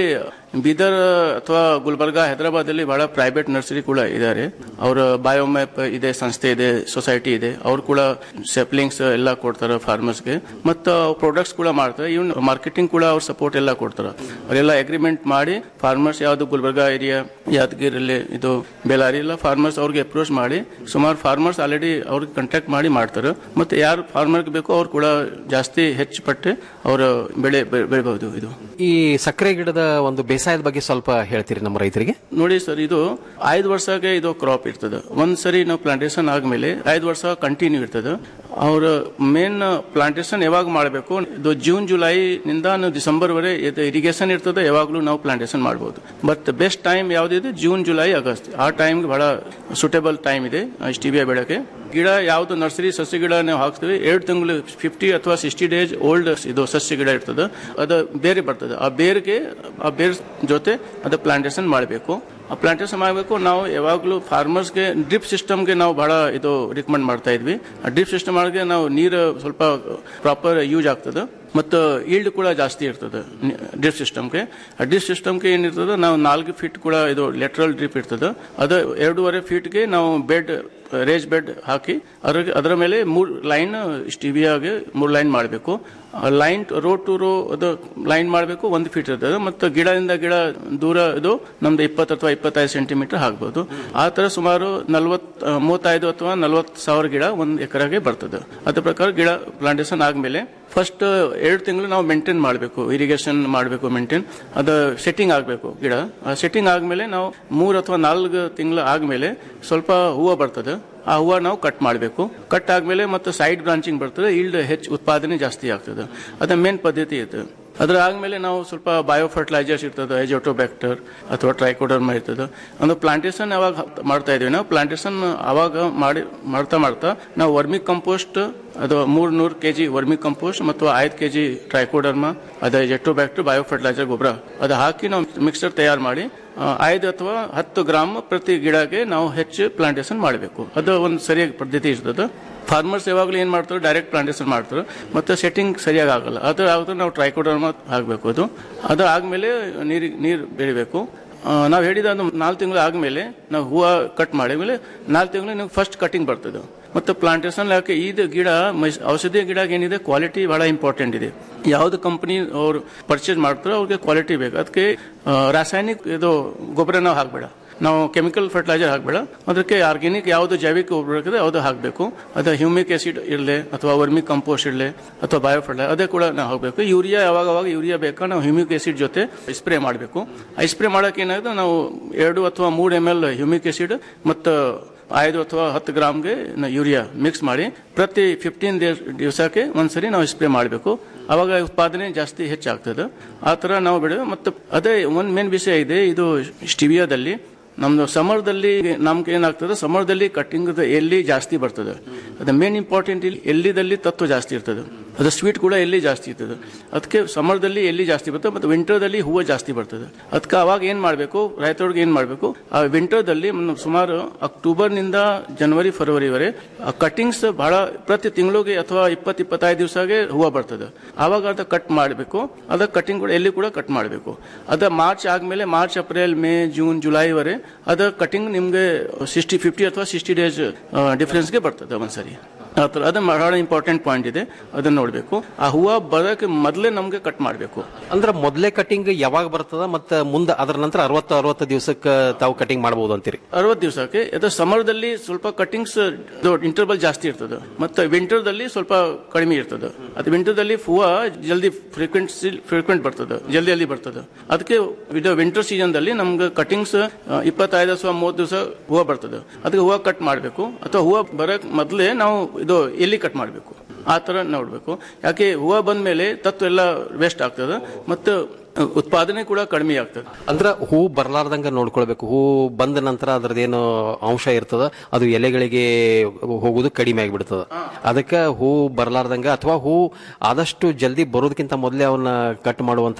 [SPEAKER 15] ಬೀದರ್ ಅಥವಾ ಗುಲ್ಬರ್ಗಾ ಹೈದರಾಬಾದ್ ಅಲ್ಲಿ ಬಹಳ ಪ್ರೈವೇಟ್ ನರ್ಸರಿ ಕೂಡ ಇದ್ದಾರೆ ಅವರ ಬಯೋಮ್ಯಾಪ್ ಇದೆ ಸಂಸ್ಥೆ ಇದೆ ಸೊಸೈಟಿ ಇದೆ ಅವ್ರು ಕೂಡ ಸೆಪ್ಲಿಂಗ್ಸ್ ಎಲ್ಲ ಕೊಡ್ತಾರೆ ಫಾರ್ಮರ್ಸ್ಗೆ ಮತ್ತು ಪ್ರಾಡಕ್ಟ್ಸ್ ಕೂಡ ಮಾಡ್ತಾರೆ ಇವನ್ ಮಾರ್ಕೆಟಿಂಗ್ ಕೂಡ ಅವ್ರ ಸಪೋರ್ಟ್ ಎಲ್ಲ ಕೊಡ್ತಾರೆ ಅವರೆಲ್ಲ ಅಗ್ರಿಮೆಂಟ್ ಮಾಡಿ ಫಾರ್ಮರ್ಸ್ ಯಾವ್ದು ಗುಲ್ಬರ್ಗಾ ಏರಿಯಾ ಯಾದಗಿರಲ್ಲಿ ಇದು ಬೆಲಾರಿ ಎಲ್ಲ ಫಾರ್ಮರ್ಸ್ ಅವ್ರಿಗೆ ಅಪ್ರೋಚ್ ಮಾಡಿ ಸುಮಾರು ಫಾರ್ಮರ್ಸ್ ಆಲ್ರೆಡಿ ಅವ್ರಿಗೆ ಕಾಂಟ್ಯಾಕ್ಟ್ ಮಾಡಿ ಮಾಡ್ತಾರೆ ಮತ್ತೆ ಯಾರು ಫಾರ್ಮರ್ಗೆ ಬೇಕೋ ಅವ್ರು ಕೂಡ ಜಾಸ್ತಿ ಹೆಚ್ಚು ಪಟ್ಟು ಅವರ ಬೆಳೆ ಬೆ- ಬೆಳಿಬಹುದು ಇದು
[SPEAKER 6] ಈ ಸಕ್ಕರೆ ಗಿಡದ ಒಂದು ಬೇಸಾಯದ ಬಗ್ಗೆ ಸ್ವಲ್ಪ ಹೇಳ್ತೀರಿ ನಮ್ಮ ರೈತರಿಗೆ
[SPEAKER 15] ನೋಡಿ ಸರ್ ಇದು ಐದು ವರ್ಷಕ್ಕೆ ಇದು ಕ್ರಾಪ್ ಇರ್ತದೆ ಒಂದ್ ಸರಿ ನಾವು ಪ್ಲಾಂಟೇಶನ್ ಆದ್ಮೇಲೆ ಐದು ವರ್ಷ ಕಂಟಿನ್ಯೂ ಇರ್ತದೆ ಅವ್ರ ಮೇನ್ ಪ್ಲಾಂಟೇಶನ್ ಯಾವಾಗ ಮಾಡಬೇಕು ಇದು ಜೂನ್ ಜುಲೈ ನಿಂದ ಡಿಸೆಂಬರ್ ವರೆ ಇರಿಗೇಷನ್ ಇರ್ತದೆ ಯಾವಾಗಲೂ ನಾವು ಪ್ಲಾಂಟೇಶನ್ ಮಾಡಬಹುದು ಬಟ್ ಬೆಸ್ಟ್ ಟೈಮ್ ಯಾವ್ದಿದೆ ಜೂನ್ ಜುಲೈ ಆಗಸ್ಟ್ ಆ ಟೈಮ್ ಬಹಳ ಸುಟೇಬಲ್ ಟೈಮ್ ಇದೆ ಸ್ಟಿವಿಯಾ ಬೆಳಕ್ಕೆ ಗಿಡ ಯಾವ್ದು ನರ್ಸರಿ ಸಸ್ಯ ಗಿಡ ನಾವು ಹಾಕ್ತೀವಿ ಎರಡು ತಿಂಗಳು ಫಿಫ್ಟಿ ಅಥವಾ ಸಿಕ್ಸ್ಟಿ ಡೇಸ್ ಓಲ್ಡ್ ಇದು ಸಸ್ಯ ಗಿಡ ಇರ್ತದೆ ಅದು ಬೇರೆ ಬರ್ತದೆ ಆ ಬೇರ್ಗೆ ಆ ಬೇರ್ ಜೊತೆ ಅದು ಪ್ಲಾಂಟೇಶನ್ ಮಾಡಬೇಕು ಆ ಪ್ಲಾಂಟೇಶನ್ ಮಾಡಬೇಕು ನಾವು ಯಾವಾಗಲೂ ಫಾರ್ಮರ್ಸ್ಗೆ ಡ್ರಿಪ್ ಸಿಸ್ಟಮ್ಗೆ ನಾವು ಬಹಳ ಇದು ರಿಕಮೆಂಡ್ ಮಾಡ್ತಾ ಇದ್ವಿ ಆ ಡ್ರಿಪ್ ಸಿಸ್ಟಮ್ ಆಗಿ ನಾವು ನೀರು ಸ್ವಲ್ಪ ಪ್ರಾಪರ್ ಯೂಸ್ ಆಗ್ತದೆ ಮತ್ತು ಈಲ್ಡ್ ಕೂಡ ಜಾಸ್ತಿ ಇರ್ತದೆ ಡ್ರಿಪ್ ಸಿಸ್ಟಮ್ಗೆ ಆ ಡ್ರಿಪ್ ಸಿಸ್ಟಮ್ಗೆ ಏನಿರ್ತದೆ ನಾವು ನಾಲ್ಕು ಫೀಟ್ ಕೂಡ ಇದು ಲೆಟ್ರಲ್ ಡ್ರಿಪ್ ಇರ್ತದೆ ಅದು ಎರಡೂವರೆ ಫೀಟ್ಗೆ ನಾವು ಬೆಡ್ ರೇಜ್ ಬೆಡ್ ಹಾಕಿ ಅದ್ರ ಅದರ ಮೇಲೆ ಮೂರು ಲೈನ್ ಸ್ಟಿವಿಯಾಗೆ ಮೂರು ಲೈನ್ ಮಾಡಬೇಕು ಲೈನ್ ರೋ ಟು ರೋ ಅದು ಲೈನ್ ಮಾಡಬೇಕು ಒಂದು ಫೀಟ್ ಇರ್ತದೆ ಮತ್ತು ಗಿಡದಿಂದ ಗಿಡ ದೂರ ಇದು ನಮ್ದು ಇಪ್ಪತ್ತು ಅಥವಾ ಇಪ್ಪತ್ತೈದು ಸೆಂಟಿಮೀಟರ್ ಹಾಕ್ಬೋದು ಆ ತರ ಸುಮಾರು ನಲ್ವತ್ ಮೂವತ್ತೈದು ಅಥವಾ ನಲ್ವತ್ತು ಸಾವಿರ ಗಿಡ ಒಂದು ಎಕರೆಗೆ ಬರ್ತದೆ ಅದ್ರ ಪ್ರಕಾರ ಗಿಡ ಪ್ಲಾಂಟೇಶನ್ ಆದ್ಮೇಲೆ ಫಸ್ಟ್ ಎರಡು ತಿಂಗಳು ನಾವು ಮೇಂಟೈನ್ ಮಾಡಬೇಕು ಇರಿಗೇಷನ್ ಮಾಡಬೇಕು ಮೇಂಟೈನ್ ಅದು ಸೆಟ್ಟಿಂಗ್ ಆಗಬೇಕು ಗಿಡ ಸೆಟ್ಟಿಂಗ್ ಆದ್ಮೇಲೆ ನಾವು ಮೂರು ಅಥವಾ ನಾಲ್ಕು ತಿಂಗಳು ಆದ್ಮೇಲೆ ಸ್ವಲ್ಪ ಹೂವು ಬರ್ತದೆ ಆ ಹೂವು ನಾವು ಕಟ್ ಮಾಡಬೇಕು ಕಟ್ ಆದ್ಮೇಲೆ ಮತ್ತು ಸೈಡ್ ಬ್ರಾಂಚಿಂಗ್ ಬರ್ತದೆ ಈಲ್ಡ್ ಹೆಚ್ಚು ಉತ್ಪಾದನೆ ಜಾಸ್ತಿ ಆಗ್ತದೆ ಅದ ಮೇನ್ ಪದ್ಧತಿ ಇದೆ ಅದ್ರ ಆದ್ಮೇಲೆ ನಾವು ಸ್ವಲ್ಪ ಬಯೋ ಫರ್ಟಿಲೈಸರ್ಸ್ ಇರ್ತದೆ ಎಜೋಟೋಬ್ಯಾಕ್ಟರ್ ಅಥವಾ ಟ್ರೈಕೋಡರ್ಮ ಇರ್ತದೆ ಒಂದು ಪ್ಲಾಂಟೇಶನ್ ಯಾವಾಗ ಮಾಡ್ತಾ ಇದೀವಿ ನಾವು ಪ್ಲಾಂಟೇಶನ್ ಅವಾಗ ಮಾಡಿ ಮಾಡ್ತಾ ಮಾಡ್ತಾ ನಾವು ವರ್ಮಿ ಕಂಪೋಸ್ಟ್ ಅದು ಮೂರ್ ನೂರು ಕೆಜಿ ವರ್ಮಿ ಕಂಪೋಸ್ಟ್ ಮತ್ತು ಐದು ಕೆಜಿ ಟ್ರೈಕೋಡರ್ಮ ಅದ ಎಜೋಟೋಬ್ಯಾಕ್ಟರ್ ಬಯೋ ಫರ್ಟಿಲೈಸರ್ ಗೊಬ್ಬರ ಅದು ಹಾಕಿ ನಾವು ಮಿಕ್ಸರ್ ತಯಾರು ಮಾಡಿ ಆ, ಐದು ಅಥವಾ ಹತ್ತು ಗ್ರಾಮ್ ಪ್ರತಿ ಗಿಡಕ್ಕೆ ನಾವು ಹೆಚ್ಚು ಪ್ಲಾಂಟೇಶನ್ ಮಾಡಬೇಕು ಅದು ಒಂದು ಸರಿಯಾಗಿ ಪದ್ಧತಿ ಇರ್ತದೆ ಫಾರ್ಮರ್ಸ್ ಯಾವಾಗಲೂ ಏನ್ ಮಾಡ್ತಾರೆ ಡೈರೆಕ್ಟ್ ಪ್ಲಾಂಟೇಶನ್ ಮಾಡ್ತಾರೆ ಮತ್ತೆ ಸೆಟ್ಟಿಂಗ್ ಸರಿಯಾಗಿ ಆಗಲ್ಲ ಅದು ಆಗುತ್ತೆ ನಾವು ಟ್ರೈಕೋಡರ್ಮ ಹಾಕಬೇಕು ಅದು ಅದು ಆದ್ಮೇಲೆ ನೀರು ನೀರು ಬೆಳಿಬೇಕು ನಾವು ಹೇಳಿದ ಒಂದು ನಾಲ್ಕು ತಿಂಗಳು ಆದ್ಮೇಲೆ ನಾವು ಹೂವು ಕಟ್ ಮಾಡಿದ್ಮೇಲೆ ನಾಲ್ಕು ತಿಂಗಳು ನಿಮ್ಗೆ ಫಸ್ಟ್ ಕಟಿಂಗ್ ಬರ್ತದೆ ಮತ್ತು ಪ್ಲಾಂಟೇಶನ್ ಯಾಕೆ ಇದು ಗಿಡ ಮೈಸ್- ಔಷಧಿ ಗಿಡ ಏನಿದೆ ಕ್ವಾಲಿಟಿ ಬಹಳ ಇಂಪಾರ್ಟೆಂಟ್ ಇದೆ ಯಾವ್ದು ಕಂಪನಿ ಅವ್ರು ಪರ್ಚೇಸ್ ಮಾಡ್ತಾರೋ ಅವ್ರಿಗೆ ಕ್ವಾಲಿಟಿ ಬೇಕು ಅದಕ್ಕೆ ಆ, ರಾಸಾಯನಿಕ ಇದು ಗೊಬ್ಬರ ನಾವು ಹಾಕಬೇಡ ನಾವು ಕೆಮಿಕಲ್ ಫರ್ಟಿಲೈಸರ್ ಹಾಕಬೇಡ ಅದಕ್ಕೆ ಆರ್ಗ್ಯಾನಿಕ್ ಯಾವುದು ಜೈವಿಕ ಗೊಬ್ಬರ ಇರ್ತದೆ ಅದು ಹಾಕಬೇಕು ಅದು ಹ್ಯೂಮಿಕ್ ಆಸಿಡ್ ಇರಲಿ ಅಥವಾ ವರ್ಮಿ ಕಂಪೋಸ್ಟ್ ಇರಲಿ ಅಥವಾ ಬಯೋ ಫರ್ಟಿಲೈಸರ್ ಅದೇ ಕೂಡ ನಾವು ಹಾಕಬೇಕು ಯೂರಿಯಾ ಯಾವಾಗ ಅವಾಗ ಯೂರಿಯಾ ಬೇಕಾ ನಾವು ಹ್ಯೂಮಿಕ್ ಆಸಿಡ್ ಜೊತೆ ಸ್ಪ್ರೇ ಮಾಡಬೇಕು ಆ ಸ್ಪ್ರೇ ಮಾಡೋಕೆ ಏನಾಗುತ್ತೆ ನಾವು ಎರಡು ಅಥವಾ ಮೂರು ಎಮ್ ಎಲ್ ಹ್ಯೂಮಿಕ್ ಆಸಿಡ್ ಮತ್ತು ಐದು ಅಥವಾ ಹತ್ತು ಗ್ರಾಮ್ಗೆ ಯೂರಿಯಾ ಮಿಕ್ಸ್ ಮಾಡಿ ಪ್ರತಿ ಫಿಫ್ಟೀನ್ ದಿವಸಕ್ಕೆ ಒಂದ್ಸರಿ ನಾವು ಸ್ಪ್ರೇ ಮಾಡಬೇಕು ಅವಾಗ ಉತ್ಪಾದನೆ ಜಾಸ್ತಿ ಹೆಚ್ಚಾಗ್ತದೆ ಆ ಥರ ನಾವು ಬಿಡ ಮತ್ತು ಅದೇ ಒಂದು ಮೇನ್ ವಿಷಯ ಇದೆ ಇದು ಸ್ಟಿವಿಯಾದಲ್ಲಿ ನಮ್ದು ಸಮರ್ದಲ್ಲಿ ನಮ್ಗೆ ಏನಾಗ್ತದೆ ಸಮರ್ದಲ್ಲಿ ಕಟ್ಟಿಂಗ್ ಎಲ್ಲಿ ಜಾಸ್ತಿ ಬರ್ತದೆ ಅದು ಮೇನ್ ಇಂಪಾರ್ಟೆಂಟ್ ಇಲ್ಲಿ ಎಲ್ಲಿದಲ್ಲಿ ತತ್ವ ಜಾಸ್ತಿ ಇರ್ತದೆ ಅದು ಸ್ವೀಟ್ ಕೂಡ ಎಲ್ಲಿ ಜಾಸ್ತಿ ಇರ್ತದೆ ಅದಕ್ಕೆ ಸಮರ್ದಲ್ಲಿ ಎಲ್ಲಿ ಜಾಸ್ತಿ ಬರ್ತದೆ ಮತ್ತು ವಿಂಟರ್ದಲ್ಲಿ ಹೂವು ಜಾಸ್ತಿ ಬರ್ತದೆ ಅದಕ್ಕೆ ಅವಾಗ ಏನ್ ಮಾಡಬೇಕು ರೈತರಿಗೆ ಏನ್ ಮಾಡಬೇಕು ಆ ವಿಂಟರ್ದಲ್ಲಿ ಸುಮಾರು ಅಕ್ಟೋಬರ್ನಿಂದ ಜನವರಿ ಫೆಬ್ರವರಿವರೆ ಕಟ್ಟಿಂಗ್ಸ್ ಬಹಳ ಪ್ರತಿ ತಿಂಗಳಿಗೆ ಅಥವಾ ಇಪ್ಪತ್ತು ಇಪ್ಪತ್ತೈದು ದಿವಸಗೆ ಹೂವು ಬರ್ತದೆ ಆವಾಗ ಅದ ಕಟ್ ಮಾಡಬೇಕು ಅದ ಕಟಿಂಗ್ ಕೂಡ ಎಲ್ಲಿ ಕೂಡ ಕಟ್ ಮಾಡಬೇಕು ಅದ ಮಾರ್ಚ್ ಆದ್ಮೇಲೆ March April May June July ವರೆ ಅದ ಕಟಿಂಗ್ ನಿಮ್ಗೆ ಸಿಕ್ಸ್ಟಿ ಫಿಫ್ಟಿ ಅಥವಾ ಸಿಕ್ಸ್ಟಿ ಡೇಸ್ ಡಿಫ್ರೆನ್ಸ್ಗೆ ಬರ್ತದೆ ಒಂದ್ಸರಿ ಆ ಥರ ಅದು ಬಹಳ ಇಂಪಾರ್ಟೆಂಟ್ ಪಾಯಿಂಟ್ ಇದೆ ಅದನ್ನ ನೋಡಬೇಕು ಆ ಹೂವು ಬರೋಕೆ ಮೊದಲೇ ನಮ್ಗೆ ಕಟ್ ಮಾಡಬೇಕು
[SPEAKER 6] ಅಂದ್ರೆ ಮೊದಲೇ ಕಟಿಂಗ್ ಯಾವಾಗ ಬರ್ತದ ಮತ್ತೆ ಮುಂದೆ ಅದರ ನಂತರ ಅರವತ್ತು ಅರವತ್ತು ದಿವಸಕ್ಕೆ ತಾವು ಕಟಿಂಗ್ ಮಾಡಬಹುದು ಅಂತೀರಿ
[SPEAKER 15] ಅರವತ್ತು ದಿವಸಕ್ಕೆ ಅದು ಸಮರದಲ್ಲಿ ಸ್ವಲ್ಪ ಕಟಿಂಗ್ಸ್ ಇಂಟರ್ವಲ್ ಜಾಸ್ತಿ ಇರ್ತದೆ ಮತ್ತೆ ವಿಂಟರ್ದಲ್ಲಿ ಸ್ವಲ್ಪ ಕಡಿಮೆ ಇರ್ತದೆ ಅದು ವಿಂಟರ್ದಲ್ಲಿ ಹೂವು ಜಲ್ದಿ ಫ್ರೀಕ್ವೆನ್ಸಿ ಫ್ರೀಕ್ವೆಂಟ್ ಬರ್ತದೆ ಜಲ್ದಿ ಜಲ್ದಿ ಬರ್ತದೆ ಅದಕ್ಕೆ ಇದು ವಿಂಟರ್ ಸೀಸನ್ದಲ್ಲಿ ನಮ್ಗೆ ಕಟಿಂಗ್ಸ್ ಇಪ್ಪತ್ತೈದು ಅಥವಾ ಮೂವತ್ತು ದಿವಸ ಹೂವು ಬರ್ತದೆ ಅದಕ್ಕೆ ಹೂವು ಕಟ್ ಮಾಡಬೇಕು ಅಥವಾ ಹೂವು ಬರಕ್ ಮೊದಲೇ ನಾವು ಇದು ಎಲ್ಲಿ ಕಟ್ ಮಾಡಬೇಕು ಆ ತರ ನೋಡ್ಬೇಕು ಯಾಕೆ ಹೂವು ಬಂದ ಮೇಲೆ ತತ್ವ ಎಲ್ಲ ವೇಸ್ಟ್ ಆಗ್ತದೆ ಮತ್ತು ಉತ್ಪಾದನೆ ಕೂಡ ಕಡಿಮೆ ಆಗ್ತದೆ
[SPEAKER 6] ಅಂದ್ರ ಹೂ ಬರ್ಲಾರ್ದಂಗ ನೋಡ್ಕೊಳ್ಬೇಕು ಹೂ ಬಂದ ನಂತರ ಅದ್ರದ್ದೇನು ಅಂಶ ಇರ್ತದ ಅದು ಎಲೆಗಳಿಗೆ ಹೋಗುದು ಕಡಿಮೆ ಆಗಿಬಿಡ್ತದ ಅದಕ್ಕೆ ಹೂ ಬರ್ಲಾರ್ದಂಗ ಅಥವಾ ಹೂ ಆದಷ್ಟು ಜಲ್ದಿ ಬರೋದಕ್ಕಿಂತ ಮೊದಲೇ ಅವನ್ನ ಕಟ್ ಮಾಡುವಂತದ್ದು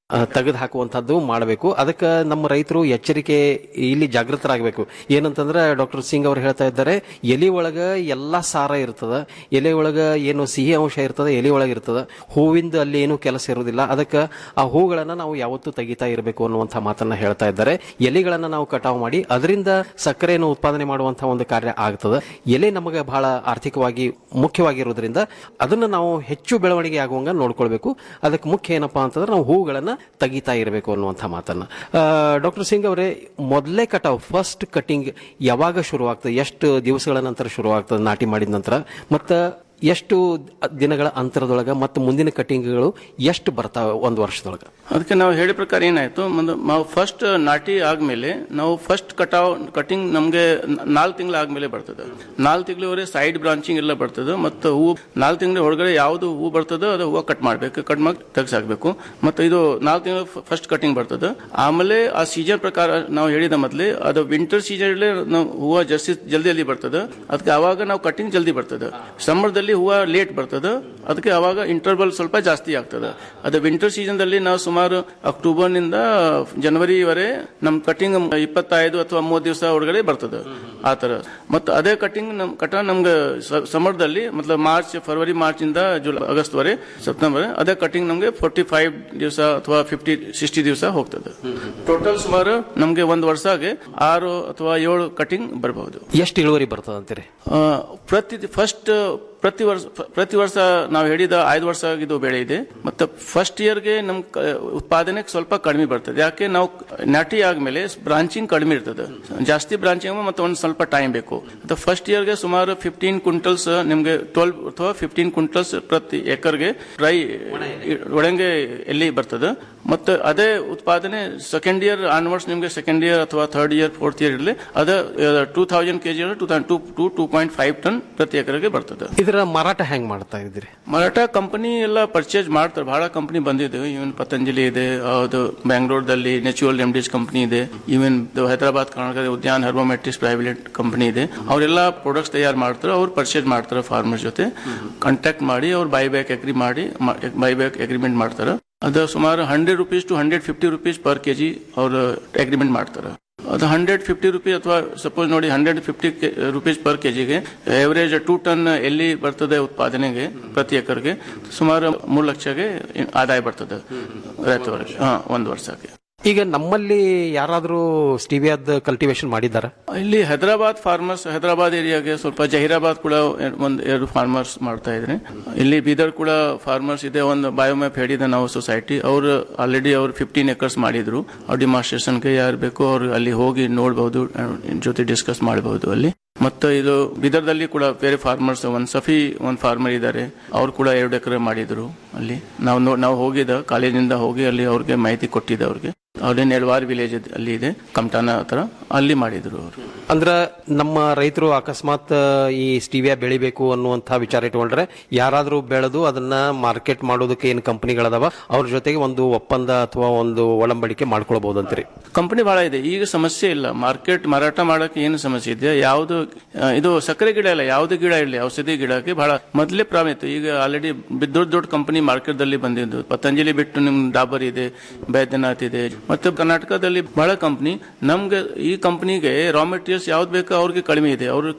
[SPEAKER 6] ತೆಗೆದು ಹಾಕುವಂತಹದ್ದು ಮಾಡಬೇಕು ಅದಕ್ಕೆ ನಮ್ಮ ರೈತರು ಎಚ್ಚರಿಕೆ ಇಲ್ಲಿ ಜಾಗೃತರಾಗಬೇಕು ಏನಂತಂದ್ರೆ ಡಾಕ್ಟರ್ ಸಿಂಗ್ ಅವರು ಹೇಳ್ತಾ ಇದ್ದಾರೆ ಎಲಿ ಒಳಗ ಎಲ್ಲಾ ಸಾರ ಇರ್ತದ ಎಲೆ ಒಳಗ ಏನು ಸಿಹಿ ಅಂಶ ಇರ್ತದ ಎಲೆ ಒಳಗ ಇರ್ತದ ಹೂವಿಂದ ಅಲ್ಲಿ ಏನು ಕೆಲಸ ಇರೋದಿಲ್ಲ ಅದಕ್ಕೆ ಆ ಹೂಗಳನ್ನ ನಾವು ಯಾವತ್ತೂ ತೆಗಿತಾ ಇರಬೇಕು ಅನ್ನುವಂಥ ಮಾತನ್ನ ಹೇಳ್ತಾ ಇದ್ದಾರೆ ಎಲೆಗಳನ್ನ ನಾವು ಕಟಾವು ಮಾಡಿ ಅದರಿಂದ ಸಕ್ಕರೆಯನ್ನು ಉತ್ಪಾದನೆ ಮಾಡುವಂತಹ ಒಂದು ಕಾರ್ಯ ಆಗ್ತದೆ ಎಲೆ ನಮಗೆ ಬಹಳ ಆರ್ಥಿಕವಾಗಿ ಮುಖ್ಯವಾಗಿರೋದ್ರಿಂದ ಅದನ್ನ ನಾವು ಹೆಚ್ಚು ಬೆಳವಣಿಗೆ ಆಗುವಂಗ ನೋಡ್ಕೊಳ್ಬೇಕು ಅದಕ್ಕೆ ಮುಖ್ಯ ಏನಪ್ಪಾ ಅಂತಂದ್ರೆ ನಾವು ಹೂಗಳನ್ನ ತೆಗಿತಾ ಇರಬೇಕು ಅನ್ನುವಂಥ ಮಾತನ್ನ ಡಾಕ್ಟರ್ ಸಿಂಗ್ ಅವರೇ ಮೊದಲೇ ಕಟಾವ್ ಫಸ್ಟ್ ಕಟಿಂಗ್ ಯಾವಾಗ ಶುರು ಆಗ್ತದೆ ಎಷ್ಟು ದಿವಸಗಳ ನಂತರ ಶುರು ಆಗ್ತದೆ ನಾಟಿ ಮಾಡಿದ ನಂತರ ಮತ್ತು ಎಷ್ಟು ದಿನಗಳ ಅಂತರದೊಳಗ ಮತ್ತು ಮುಂದಿನ ಕಟಿಂಗ್ಗಳು ಎಷ್ಟು ಬರ್ತಾವೆ ಒಂದು ವರ್ಷದೊಳಗೆ
[SPEAKER 15] ಅದಕ್ಕೆ ನಾವು ಹೇಳಿದ ಪ್ರಕಾರ ಏನಾಯ್ತು ಒಂದು ನಾವು ಫಸ್ಟ್ ನಾಟಿ ಆದ್ಮೇಲೆ ನಾವು ಫಸ್ಟ್ ಕಟಾವ್ ಕಟಿಂಗ್ ನಮಗೆ ನಾಲ್ಕು ತಿಂಗಳು ಆದ್ಮೇಲೆ ಬರ್ತದೆ ನಾಲ್ಕು ತಿಂಗಳವರೆ ಸೈಡ್ ಬ್ರಾಂಚಿಂಗ್ ಎಲ್ಲ ಬರ್ತದೆ ಮತ್ತು ಹೂ ನಾಲ್ಕು ತಿಂಗಳ ಹೊರಗಡೆ ಯಾವುದು ಹೂ ಬರ್ತದೋ ಅದು ಹೂವು ಕಟ್ ಮಾಡಬೇಕು ಕಟ್ ಮಾಡಿ ತೆಗ್ಸಾಕ್ಬೇಕು ಮತ್ತು ಇದು ನಾಲ್ಕು ತಿಂಗಳು ಫಸ್ಟ್ ಕಟಿಂಗ್ ಬರ್ತದೆ ಆಮೇಲೆ ಆ ಸೀಸನ್ ಪ್ರಕಾರ ನಾವು ಹೇಳಿದ ಮೊದಲೇ ಅದು ವಿಂಟರ್ ಸೀಸನ್ ನಾವು ಹೂವು ಜಾಸ್ತಿ ಜಲ್ದಿ ಜಲ್ದಿ ಬರ್ತದೆ ಅದಕ್ಕೆ ಅವಾಗ ನಾವು ಕಟಿಂಗ್ ಜಲ್ದಿ ಬರ್ತದೆ ಸಮ್ಮರ್ದಲ್ಲಿ ಹೂವು ಲೇಟ್ ಬರ್ತದೆ ಅದಕ್ಕೆ ಅವಾಗ ಇಂಟರ್ವಲ್ ಸ್ವಲ್ಪ ಜಾಸ್ತಿ ಆಗ್ತದೆ ಅದು ವಿಂಟರ್ ಸೀಸನ್ದಲ್ಲಿ ನಾವು ಸುಮಾರು ಅಕ್ಟೋಬರ್ನಿಂದ ಜನವರಿವರೆ ನಮ್ಮ ಕಟಿಂಗ್ ಇಪ್ಪತ್ತೈದು ಅಥವಾ ಮೂವತ್ತು ದಿವಸ ಒಳಗಡೆ ಬರ್ತದೆ ಆ ತರ ಮತ್ತು ಅದೇ ಕಟಿಂಗ್ ನಮ್ ಕಟ ನಮ್ಗೆ ಸಮರ್ದಲ್ಲಿ ಮತ್ಲಬ್ ಮಾರ್ಚ್ ಫೆಬ್ರವರಿ ಮಾರ್ಚ್ ಇಂದ ಜುಲೈ ಆಗಸ್ಟ್ ವರೆ ಸೆಪ್ಟೆಂಬರ್ ಅದೇ ಕಟಿಂಗ್ ನಮ್ಗೆ ಫೋರ್ಟಿ ಫೈವ್ ದಿವಸ ಅಥವಾ ಫಿಫ್ಟಿ ಸಿಕ್ಸ್ಟಿ ದಿವಸ ಹೋಗ್ತದೆ ಟೋಟಲ್ ಸುಮಾರು ನಮ್ಗೆ ಒಂದು ವರ್ಷಗೆ ಆರು ಅಥವಾ ಏಳು ಕಟಿಂಗ್ ಬರಬಹುದು
[SPEAKER 6] ಎಷ್ಟು ಇಳುವರಿ ಬರ್ತದೆ ಅಂತೀರಿ
[SPEAKER 15] ಆ, ಪ್ರತಿ ಫಸ್ಟ್ ಪ್ರತಿ ವರ್ಷ ಪ್ರತಿ ವರ್ಷ ನಾವು ಹೇಳಿದ ಐದು ವರ್ಷ ಇದು ಬೆಳೆ ಇದೆ ಮತ್ತೆ ಫಸ್ಟ್ ಇಯರ್ಗೆ ನಮ್ ಕ- ಉತ್ಪಾದನೆ ಸ್ವಲ್ಪ ಕಡಿಮೆ ಬರ್ತದೆ ಯಾಕೆ ನಾವು ನಾಟಿ ಆದ್ಮೇಲೆ ಬ್ರಾಂಚಿಂಗ್ ಕಡಿಮೆ ಇರ್ತದೆ ಜಾಸ್ತಿ ಬ್ರಾಂಚಿಂಗ್ ಮತ್ತೆ ಒಂದು ಸ್ವಲ್ಪ ಟೈಮ್ ಬೇಕು ಫಸ್ಟ್ ಇಯರ್ಗೆ ಸುಮಾರು ಫಿಫ್ಟೀನ್ ಕ್ವಿಂಟಲ್ಸ್ ನಿಮ್ಗೆ ಟ್ವೆಲ್ ಅಥವಾ ಫಿಫ್ಟೀನ್ ಕ್ವಿಂಟಲ್ಸ್ ಪ್ರತಿ ಎಕರ್ಗೆ ಡ್ರೈ ಒಳಗೆ ಎಲ್ಲಿ ಬರ್ತದೆ ಮತ್ತೆ ಅದೇ ಉತ್ಪಾದನೆ ಸೆಕೆಂಡ್ ಇಯರ್ ಆನ್ವರ್ಡ್ಸ್ ನಿಮ್ಗೆ ಸೆಕೆಂಡ್ ಇಯರ್ ಅಥವಾ ಥರ್ಡ್ ಇಯರ್ ಫೋರ್ತ್ ಇಯರ್ ಇರಲಿ ಅದು two thousand KG two two two two point five ton ಪ್ರತಿ ಎಕರೆಗೆ ಬರ್ತದೆ
[SPEAKER 6] ಇದರ ಮಾರಾಟ ಹೆಂಗ್ ಮಾಡ್ತಾ ಇದ್ದೀರಿ
[SPEAKER 15] ಮರಾಠ ಕಂಪನಿ ಎಲ್ಲ ಪರ್ಚೇಸ್ ಮಾಡ್ತಾರೆ ಬಹಳ ಕಂಪನಿ ಬಂದಿದೆ ಇವನ್ ಪತಂಜಲಿ ಇದೆ ಅದು ಬ್ಯಾಂಗ್ಳೂರ್ದಲ್ಲಿ ನ್ಯಾಚುರಲ್ ರೆಮಿಡೀಸ್ ಕಂಪನಿ ಇದೆ ಈವನ್ ಹೈದರಾಬಾದ್ ಕರ್ನಾಟಕದ ಉದ್ಯಾನ್ ಹರ್ಬೋಮೆಟ್ರಿಸ್ ಪ್ರೈವೇಟ್ ಕಂಪನಿ ಇದೆ ಅವರೆಲ್ಲ ಪ್ರಾಡಕ್ಟ್ಸ್ ತಯಾರು ಮಾಡ್ತಾರೆ ಅವ್ರು ಪರ್ಚೇಸ್ ಮಾಡ್ತಾರೆ ಫಾರ್ಮರ್ಸ್ ಜೊತೆ ಕಾಂಟ್ಯಾಕ್ಟ್ ಮಾಡಿ ಅವ್ರು ಬೈ ಬ್ಯಾಕ್ ಅಗ್ರಿ ಮಾಡಿ ಬೈ ಬ್ಯಾಕ್ ಅಗ್ರಿಮೆಂಟ್ ಮಾಡ್ತಾರೆ ಅದು ಸುಮಾರು hundred rupees to hundred fifty rupees per KG ಅವರು ಅಗ್ರಿಮೆಂಟ್ ಮಾಡ್ತಾರೆ ಅದು ಹಂಡ್ರೆಡ್ ಫಿಫ್ಟಿ ರುಪೀಸ್ ಅಥವಾ ಸಪೋಸ್ ನೋಡಿ ಹಂಡ್ರೆಡ್ ಫಿಫ್ಟಿ ರುಪೀಸ್ ಪರ್ ಕೆಜಿಗೆ ಎವರೇಜ್ ಟೂ ಟನ್ ಎಲ್ಲಿ ಬರ್ತದೆ ಉತ್ಪಾದನೆಗೆ ಪ್ರತಿ ಎಕರ್ಗೆ ಸುಮಾರು ಮೂರು ಲಕ್ಷಗೆ ಆದಾಯ ಬರ್ತದೆ ರೈತವರಿಗೆ ಹಾ ಒಂದು ವರ್ಷಕ್ಕೆ
[SPEAKER 6] ಈಗ ನಮ್ಮಲ್ಲಿ ಯಾರಾದರೂ ಸ್ಟೀವಿಯಾದ ಕಲ್ಟಿವೇಶನ್ ಮಾಡಿದ್ದಾರ
[SPEAKER 15] ಇಲ್ಲಿ ಹೈದರಾಬಾದ್ ಫಾರ್ಮರ್ಸ್ ಹೈದರಾಬಾದ್ ಏರಿಯಾಗೆ ಸ್ವಲ್ಪ ಜಹೀರಾಬಾದ್ ಕೂಡ ಒಂದು ಎರಡು ಫಾರ್ಮರ್ಸ್ ಮಾಡ್ತಾ ಇದ್ರೆ ಇಲ್ಲಿ ಬೀದರ್ ಕೂಡ ಫಾರ್ಮರ್ಸ್ ಇದೆ ಒಂದು ಬಯೋಮ್ಯಾಪ್ ಹೇಳಿದೆ ನಾವು ಸೊಸೈಟಿ ಅವರು ಆಲ್ರೆಡಿ ಅವ್ರು ಫಿಫ್ಟೀನ್ ಎಕರ್ಸ್ ಮಾಡಿದ್ರು ಅವ್ರ ಡಿಮಾನ್ಸ್ಟ್ರೇಷನ್ಗೆ ಯಾರು ಬೇಕೋ ಅವ್ರು ಅಲ್ಲಿ ಹೋಗಿ ನೋಡಬಹುದು ಜೊತೆ ಡಿಸ್ಕಸ್ ಮಾಡಬಹುದು ಅಲ್ಲಿ ಮತ್ತು ಇದು ಬೀದರ್ದಲ್ಲಿ ಕೂಡ ಬೇರೆ ಫಾರ್ಮರ್ಸ್ ಒಂದು ಸಫಿ ಒಂದು ಫಾರ್ಮರ್ ಇದ್ದಾರೆ ಅವ್ರು ಕೂಡ ಎರಡು ಎಕರೆ ಮಾಡಿದ್ರು ಅಲ್ಲಿ ನಾವು ನೋ- ನಾವು ಹೋಗಿದ್ದ ಕಾಲೇಜಿಂದ ಹೋಗಿ ಅಲ್ಲಿ ಅವ್ರಿಗೆ ಮಾಹಿತಿ ಕೊಟ್ಟಿದ್ದೆ ಅವ್ರಿಗೆ ಅವ್ರೇನು ಎಳ್ವಾರ್ ವಿಲೇಜ್ ಅಲ್ಲಿ ಇದೆ ಕಮ್ಟಾನ ಹತ್ರ ಅಲ್ಲಿ ಮಾಡಿದ್ರು ಅವರು
[SPEAKER 6] ಅಂದ್ರ ನಮ್ಮ ರೈತರು ಅಕಸ್ಮಾತ್ ಈ ಸ್ಟೀವಿಯಾ ಬೆಳಿಬೇಕು ಅನ್ನುವಂಥ ವಿಚಾರ ಇಟ್ಕೊಂಡ್ರೆ ಯಾರಾದ್ರೂ ಬೆಳೆದು ಅದನ್ನ ಮಾರ್ಕೆಟ್ ಮಾಡೋದಕ್ಕೆ ಏನು ಕಂಪನಿಗಳದಾವ ಅವ್ರ ಜೊತೆಗೆ ಒಂದು ಒಪ್ಪಂದ ಅಥವಾ ಒಂದು ಒಳಂಬಡಿಕೆ ಮಾಡ್ಕೊಳ್ಬಹುದು ಅಂತೀರಿ
[SPEAKER 15] ಕಂಪನಿ ಬಹಳ ಇದೆ ಈಗ ಸಮಸ್ಯೆ ಇಲ್ಲ ಮಾರ್ಕೆಟ್ ಮಾರಾಟ ಮಾಡಕ್ಕೆ ಏನು ಸಮಸ್ಯೆ ಇದೆ ಯಾವುದು ಆ, ಇದು ಸಕ್ಕರೆ ಗಿಡ ಇಲ್ಲ ಯಾವ್ದು ಗಿಡ ಇರಲಿ ಔಷಧಿ ಗಿಡಕ್ಕೆ ಬಹಳ ಮೊದಲೇ ಪ್ರಾಬ್ಲಮ್ ಇತ್ತು ಈಗ ಆಲ್ರೆಡಿ ದೊಡ್ಡ ದೊಡ್ಡ ಕಂಪನಿ ಮಾರ್ಕೆಟ್ ದಲ್ಲಿ ಬಂದಿದ್ದು ಪತಂಜಲಿ ಬಿಟ್ಟು ನಿಮ್ ಡಾಬರ್ ಇದೆ ಬೈದ್ಯನಾಥ್ ಇದೆ ಮತ್ತೆ ಕರ್ನಾಟಕದಲ್ಲಿ ಬಹಳ ಕಂಪನಿ ನಮ್ಗೆ ಈ ಕಂಪನಿಗೆ ರಾ ಮೆಟೀರಿಯಲ್ಸ್ ಯಾವ್ದು ಬೇಕೋ ಅವ್ರಿಗೆ ಕಡಿಮೆ ಇದೆ ಅವ್ರು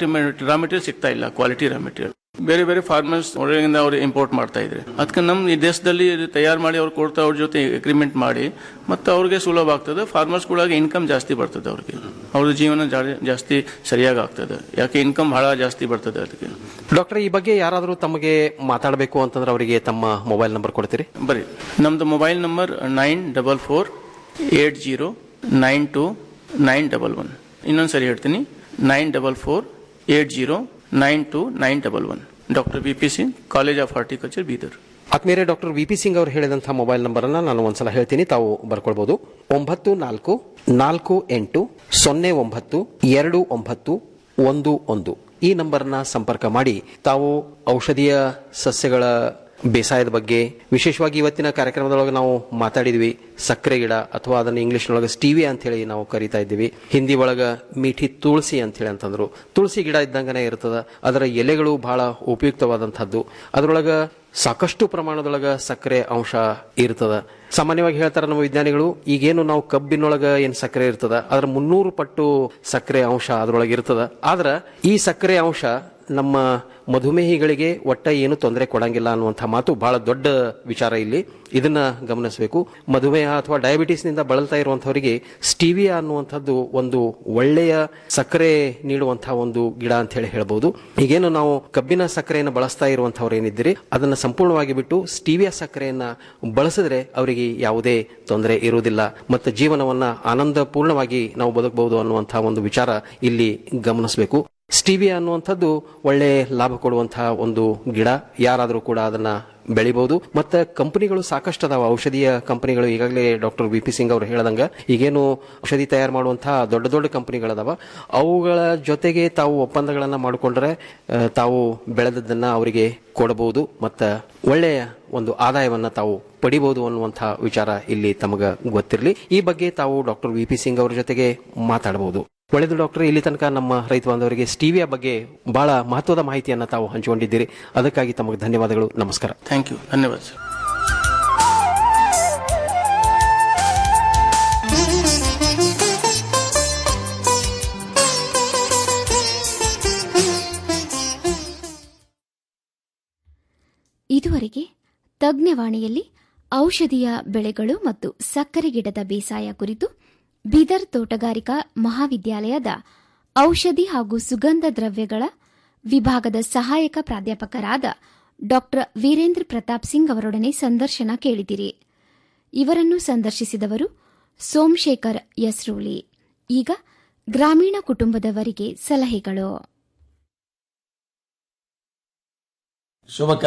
[SPEAKER 15] ರಾ ಮೆಟೀರಿಯಲ್ ಸಿಗ್ತಾ ಇಲ್ಲ ಕ್ವಾಲಿಟಿ ರಾ ಮೆಟೀರಿಯಲ್ ಬೇರೆ ಬೇರೆ ಫಾರ್ಮರ್ಸ್ ಒಳಗಿಂದ ಅವ್ರು ಇಂಪೋರ್ಟ್ ಮಾಡ್ತಾ ಇದ್ರೆ ಅದಕ್ಕೆ ನಮ್ಮ ಈ ದೇಶದಲ್ಲಿ ತಯಾರು ಮಾಡಿ ಅವ್ರು ಕೊಡ್ತಾ ಅವ್ರ ಜೊತೆ ಅಗ್ರಿಮೆಂಟ್ ಮಾಡಿ ಮತ್ತೆ ಅವ್ರಿಗೆ ಸುಲಭ ಆಗ್ತದೆ ಫಾರ್ಮರ್ಸ್ ಕೂಡ ಇನ್ಕಮ್ ಜಾಸ್ತಿ ಬರ್ತದೆ ಅವ್ರಿಗೆ ಅವ್ರ ಜೀವನ ಜಾ- ಜಾಸ್ತಿ ಸರಿಯಾಗಿ ಆಗ್ತದೆ ಯಾಕೆ ಇನ್ಕಮ್ ಬಹಳ ಜಾಸ್ತಿ ಬರ್ತದೆ ಅದಕ್ಕೆ
[SPEAKER 6] ಡಾಕ್ಟರ್ ಈ ಬಗ್ಗೆ ಯಾರಾದರೂ ತಮಗೆ ಮಾತಾಡಬೇಕು ಅಂತಂದ್ರೆ ಅವರಿಗೆ ತಮ್ಮ ಮೊಬೈಲ್ ನಂಬರ್ ಕೊಡ್ತೀರಿ
[SPEAKER 15] ಬರೀ ನಮ್ದು mobile number nine double four eight zero nine two nine double one ಇನ್ನೊಂದು ಸರಿ ಹೇಳ್ತೀನಿ nine double four eight zero nine two nine double one doctor B P Singh college of horticulture Bidar
[SPEAKER 6] ಆತ್ಮೀಯರೇ ಡಾಕ್ಟರ್ ವಿ ಪಿ ಸಿಂಗ್ ಅವರು ಹೇಳಿದಂತಹ mobile number ಅನ್ನ ನಾನು ಒಂದ್ಸಲ ಹೇಳ್ತೀನಿ ತಾವು ಬರ್ಕೊಳ್ಬಹುದು ಒಂಬತ್ತು ನಾಲ್ಕು ನಾಲ್ಕು ಎಂಟು ಸೊನ್ನೆ ಒಂಬತ್ತು ಎರಡು ಒಂಬತ್ತು ಒಂದು ಒಂದು ಈ ನಂಬರ್ನ ಸಂಪರ್ಕ ಮಾಡಿ ತಾವು ಔಷಧೀಯ ಸಸ್ಯಗಳ ಬೇಸಾಯದ ಬಗ್ಗೆ ವಿಶೇಷವಾಗಿ ಇವತ್ತಿನ ಕಾರ್ಯಕ್ರಮದೊಳಗೆ ನಾವು ಮಾತಾಡಿದ್ವಿ ಸಕ್ಕರೆ ಗಿಡ ಅಥವಾ ಅದನ್ನ ಇಂಗ್ಲಿಷ್ನೊಳಗೆ ಸ್ಟೀವಿಯಾ ಅಂತ ಹೇಳಿ ನಾವು ಕರಿತಾ ಇದ್ದೀವಿ ಹಿಂದಿ ಒಳಗ ಮೀಠಿ ತುಳಸಿ ಅಂತ ಹೇಳಿ ಅಂತಂದ್ರು ತುಳಸಿ ಗಿಡ ಇದ್ದಂಗನೇ ಇರ್ತದ ಅದರ ಎಲೆಗಳು ಬಹಳ ಉಪಯುಕ್ತವಾದಂತಹದ್ದು ಅದರೊಳಗ ಸಾಕಷ್ಟು ಪ್ರಮಾಣದೊಳಗ ಸಕ್ಕರೆ ಅಂಶ ಇರ್ತದ ಸಾಮಾನ್ಯವಾಗಿ ಹೇಳ್ತಾರ ನಮ್ಮ ವಿಜ್ಞಾನಿಗಳು ಈಗೇನು ನಾವು ಕಬ್ಬಿನೊಳಗ ಏನ್ ಸಕ್ಕರೆ ಇರ್ತದ ಅದ್ರ ಮುನ್ನೂರು ಪಟ್ಟು ಸಕ್ಕರೆ ಅಂಶ ಅದ್ರೊಳಗೆ ಇರ್ತದ ಆದ್ರ ಈ ಸಕ್ಕರೆ ಅಂಶ ನಮ್ಮ ಮಧುಮೇಹಿಗಳಿಗೆ ಒಟ್ಟ ಏನು ತೊಂದರೆ ಕೊಡಂಗಿಲ್ಲ ಅನ್ನುವಂಥ ಮಾತು ಬಹಳ ದೊಡ್ಡ ವಿಚಾರ ಇಲ್ಲಿ ಇದನ್ನ ಗಮನಿಸಬೇಕು ಮಧುಮೇಹ ಅಥವಾ ಡಯಾಬಿಟಿಸ್ ನಿಂದ ಬಳಲ್ತಾ ಇರುವಂತವರಿಗೆ ಸ್ಟೀವಿಯಾ ಅನ್ನುವಂಥದ್ದು ಒಂದು ಒಳ್ಳೆಯ ಸಕ್ಕರೆ ನೀಡುವಂತಹ ಒಂದು ಗಿಡ ಅಂತ ಹೇಳಿ ಹೇಳ್ಬಹುದು ಈಗೇನು ನಾವು ಕಬ್ಬಿನ ಸಕ್ಕರೆಯನ್ನು ಬಳಸ್ತಾ ಇರುವಂತವ್ರು ಏನಿದ್ದೀರಿ ಅದನ್ನ ಸಂಪೂರ್ಣವಾಗಿ ಬಿಟ್ಟು ಸ್ಟೀವಿಯಾ ಸಕ್ಕರೆಯನ್ನ ಬಳಸಿದ್ರೆ ಅವರಿಗೆ ಯಾವುದೇ ತೊಂದರೆ ಇರುವುದಿಲ್ಲ ಮತ್ತು ಜೀವನವನ್ನ ಆನಂದಪೂರ್ಣವಾಗಿ ನಾವು ಬದುಕಬಹುದು ಅನ್ನುವಂತಹ ಒಂದು ವಿಚಾರ ಇಲ್ಲಿ ಗಮನಿಸಬೇಕು ಸ್ಟೀವಿಯಾ ಅನ್ನುವಂಥದ್ದು ಒಳ್ಳೆ ಲಾಭ ಕೊಡುವಂತಹ ಒಂದು ಗಿಡ ಯಾರಾದರೂ ಕೂಡ ಅದನ್ನ ಬೆಳಿಬಹುದು ಮತ್ತೆ ಕಂಪನಿಗಳು ಸಾಕಷ್ಟು ಅದಾವ ಔಷಧೀಯ ಕಂಪನಿಗಳು ಈಗಾಗಲೇ ಡಾಕ್ಟರ್ ವಿ ಪಿ ಸಿಂಗ್ ಅವರು ಹೇಳದಂಗ ಈಗೇನು ಔಷಧಿ ತಯಾರು ಮಾಡುವಂತಹ ದೊಡ್ಡ ದೊಡ್ಡ ಕಂಪನಿಗಳದಾವ ಅವುಗಳ ಜೊತೆಗೆ ತಾವು ಒಪ್ಪಂದಗಳನ್ನ ಮಾಡಿಕೊಂಡ್ರೆ ಆ, ತಾವು ಬೆಳೆದದ್ದನ್ನ ಅವರಿಗೆ ಕೊಡಬಹುದು ಮತ್ತು ಒಳ್ಳೆಯ ಒಂದು ಆದಾಯವನ್ನ ತಾವು ಪಡಿಬಹುದು ಅನ್ನುವಂತಹ ವಿಚಾರ ಇಲ್ಲಿ ತಮಗ ಗೊತ್ತಿರಲಿ ಈ ಬಗ್ಗೆ ತಾವು ಡಾಕ್ಟರ್ ವಿ ಪಿ ಸಿಂಗ್ ಅವರ ಜೊತೆಗೆ ಮಾತಾಡಬಹುದು ಒಳ್ಳೆದು ಡಾಕ್ಟರ್ ಇಲ್ಲಿ ತನಕ ನಮ್ಮ ರೈತ ಬಾಂಧವರಿಗೆ ಸ್ಟೀವಿಯಾ ಬಗ್ಗೆ ಬಹಳ ಮಹತ್ವದ ಮಾಹಿತಿಯನ್ನ ತಾವು ಹಂಚಿಕೊಂಡಿದ್ದೀರಿ ಅದಕ್ಕಾಗಿ ತಮಗೆ ಧನ್ಯವಾದಗಳು ನಮಸ್ಕಾರ
[SPEAKER 15] ಥ್ಯಾಂಕ್ ಯು ಧನ್ಯವಾದ ಸರ್
[SPEAKER 5] ಇದುವರೆಗೆ ತಜ್ಞವಾಣಿಯಲ್ಲಿ ಔಷಧೀಯ ಬೆಳೆಗಳು ಮತ್ತು ಸಕ್ಕರೆ ಗಿಡದ ಬೇಸಾಯ ಕುರಿತು ಬೀದರ್ ತೋಟಗಾರಿಕಾ ಮಹಾವಿದ್ಯಾಲಯದ ಔಷಧಿ ಹಾಗೂ ಸುಗಂಧ ದ್ರವ್ಯಗಳ ವಿಭಾಗದ ಸಹಾಯಕ ಪ್ರಾಧ್ಯಾಪಕರಾದ ಡಾ ವೀರೇಂದ್ರ ಪ್ರತಾಪ್ ಸಿಂಗ್ ಅವರೊಡನೆ ಸಂದರ್ಶನ ಕೇಳಿದಿರಿ ಇವರನ್ನು ಸಂದರ್ಶಿಸಿದವರು ಸೋಮಶೇಖರ್ ಯಸ್ರೂಳಿ ಈಗ ಗ್ರಾಮೀಣ ಕುಟುಂಬದವರಿಗೆ ಸಲಹೆಗಳು
[SPEAKER 16] ಶೋಭಕ್ಕ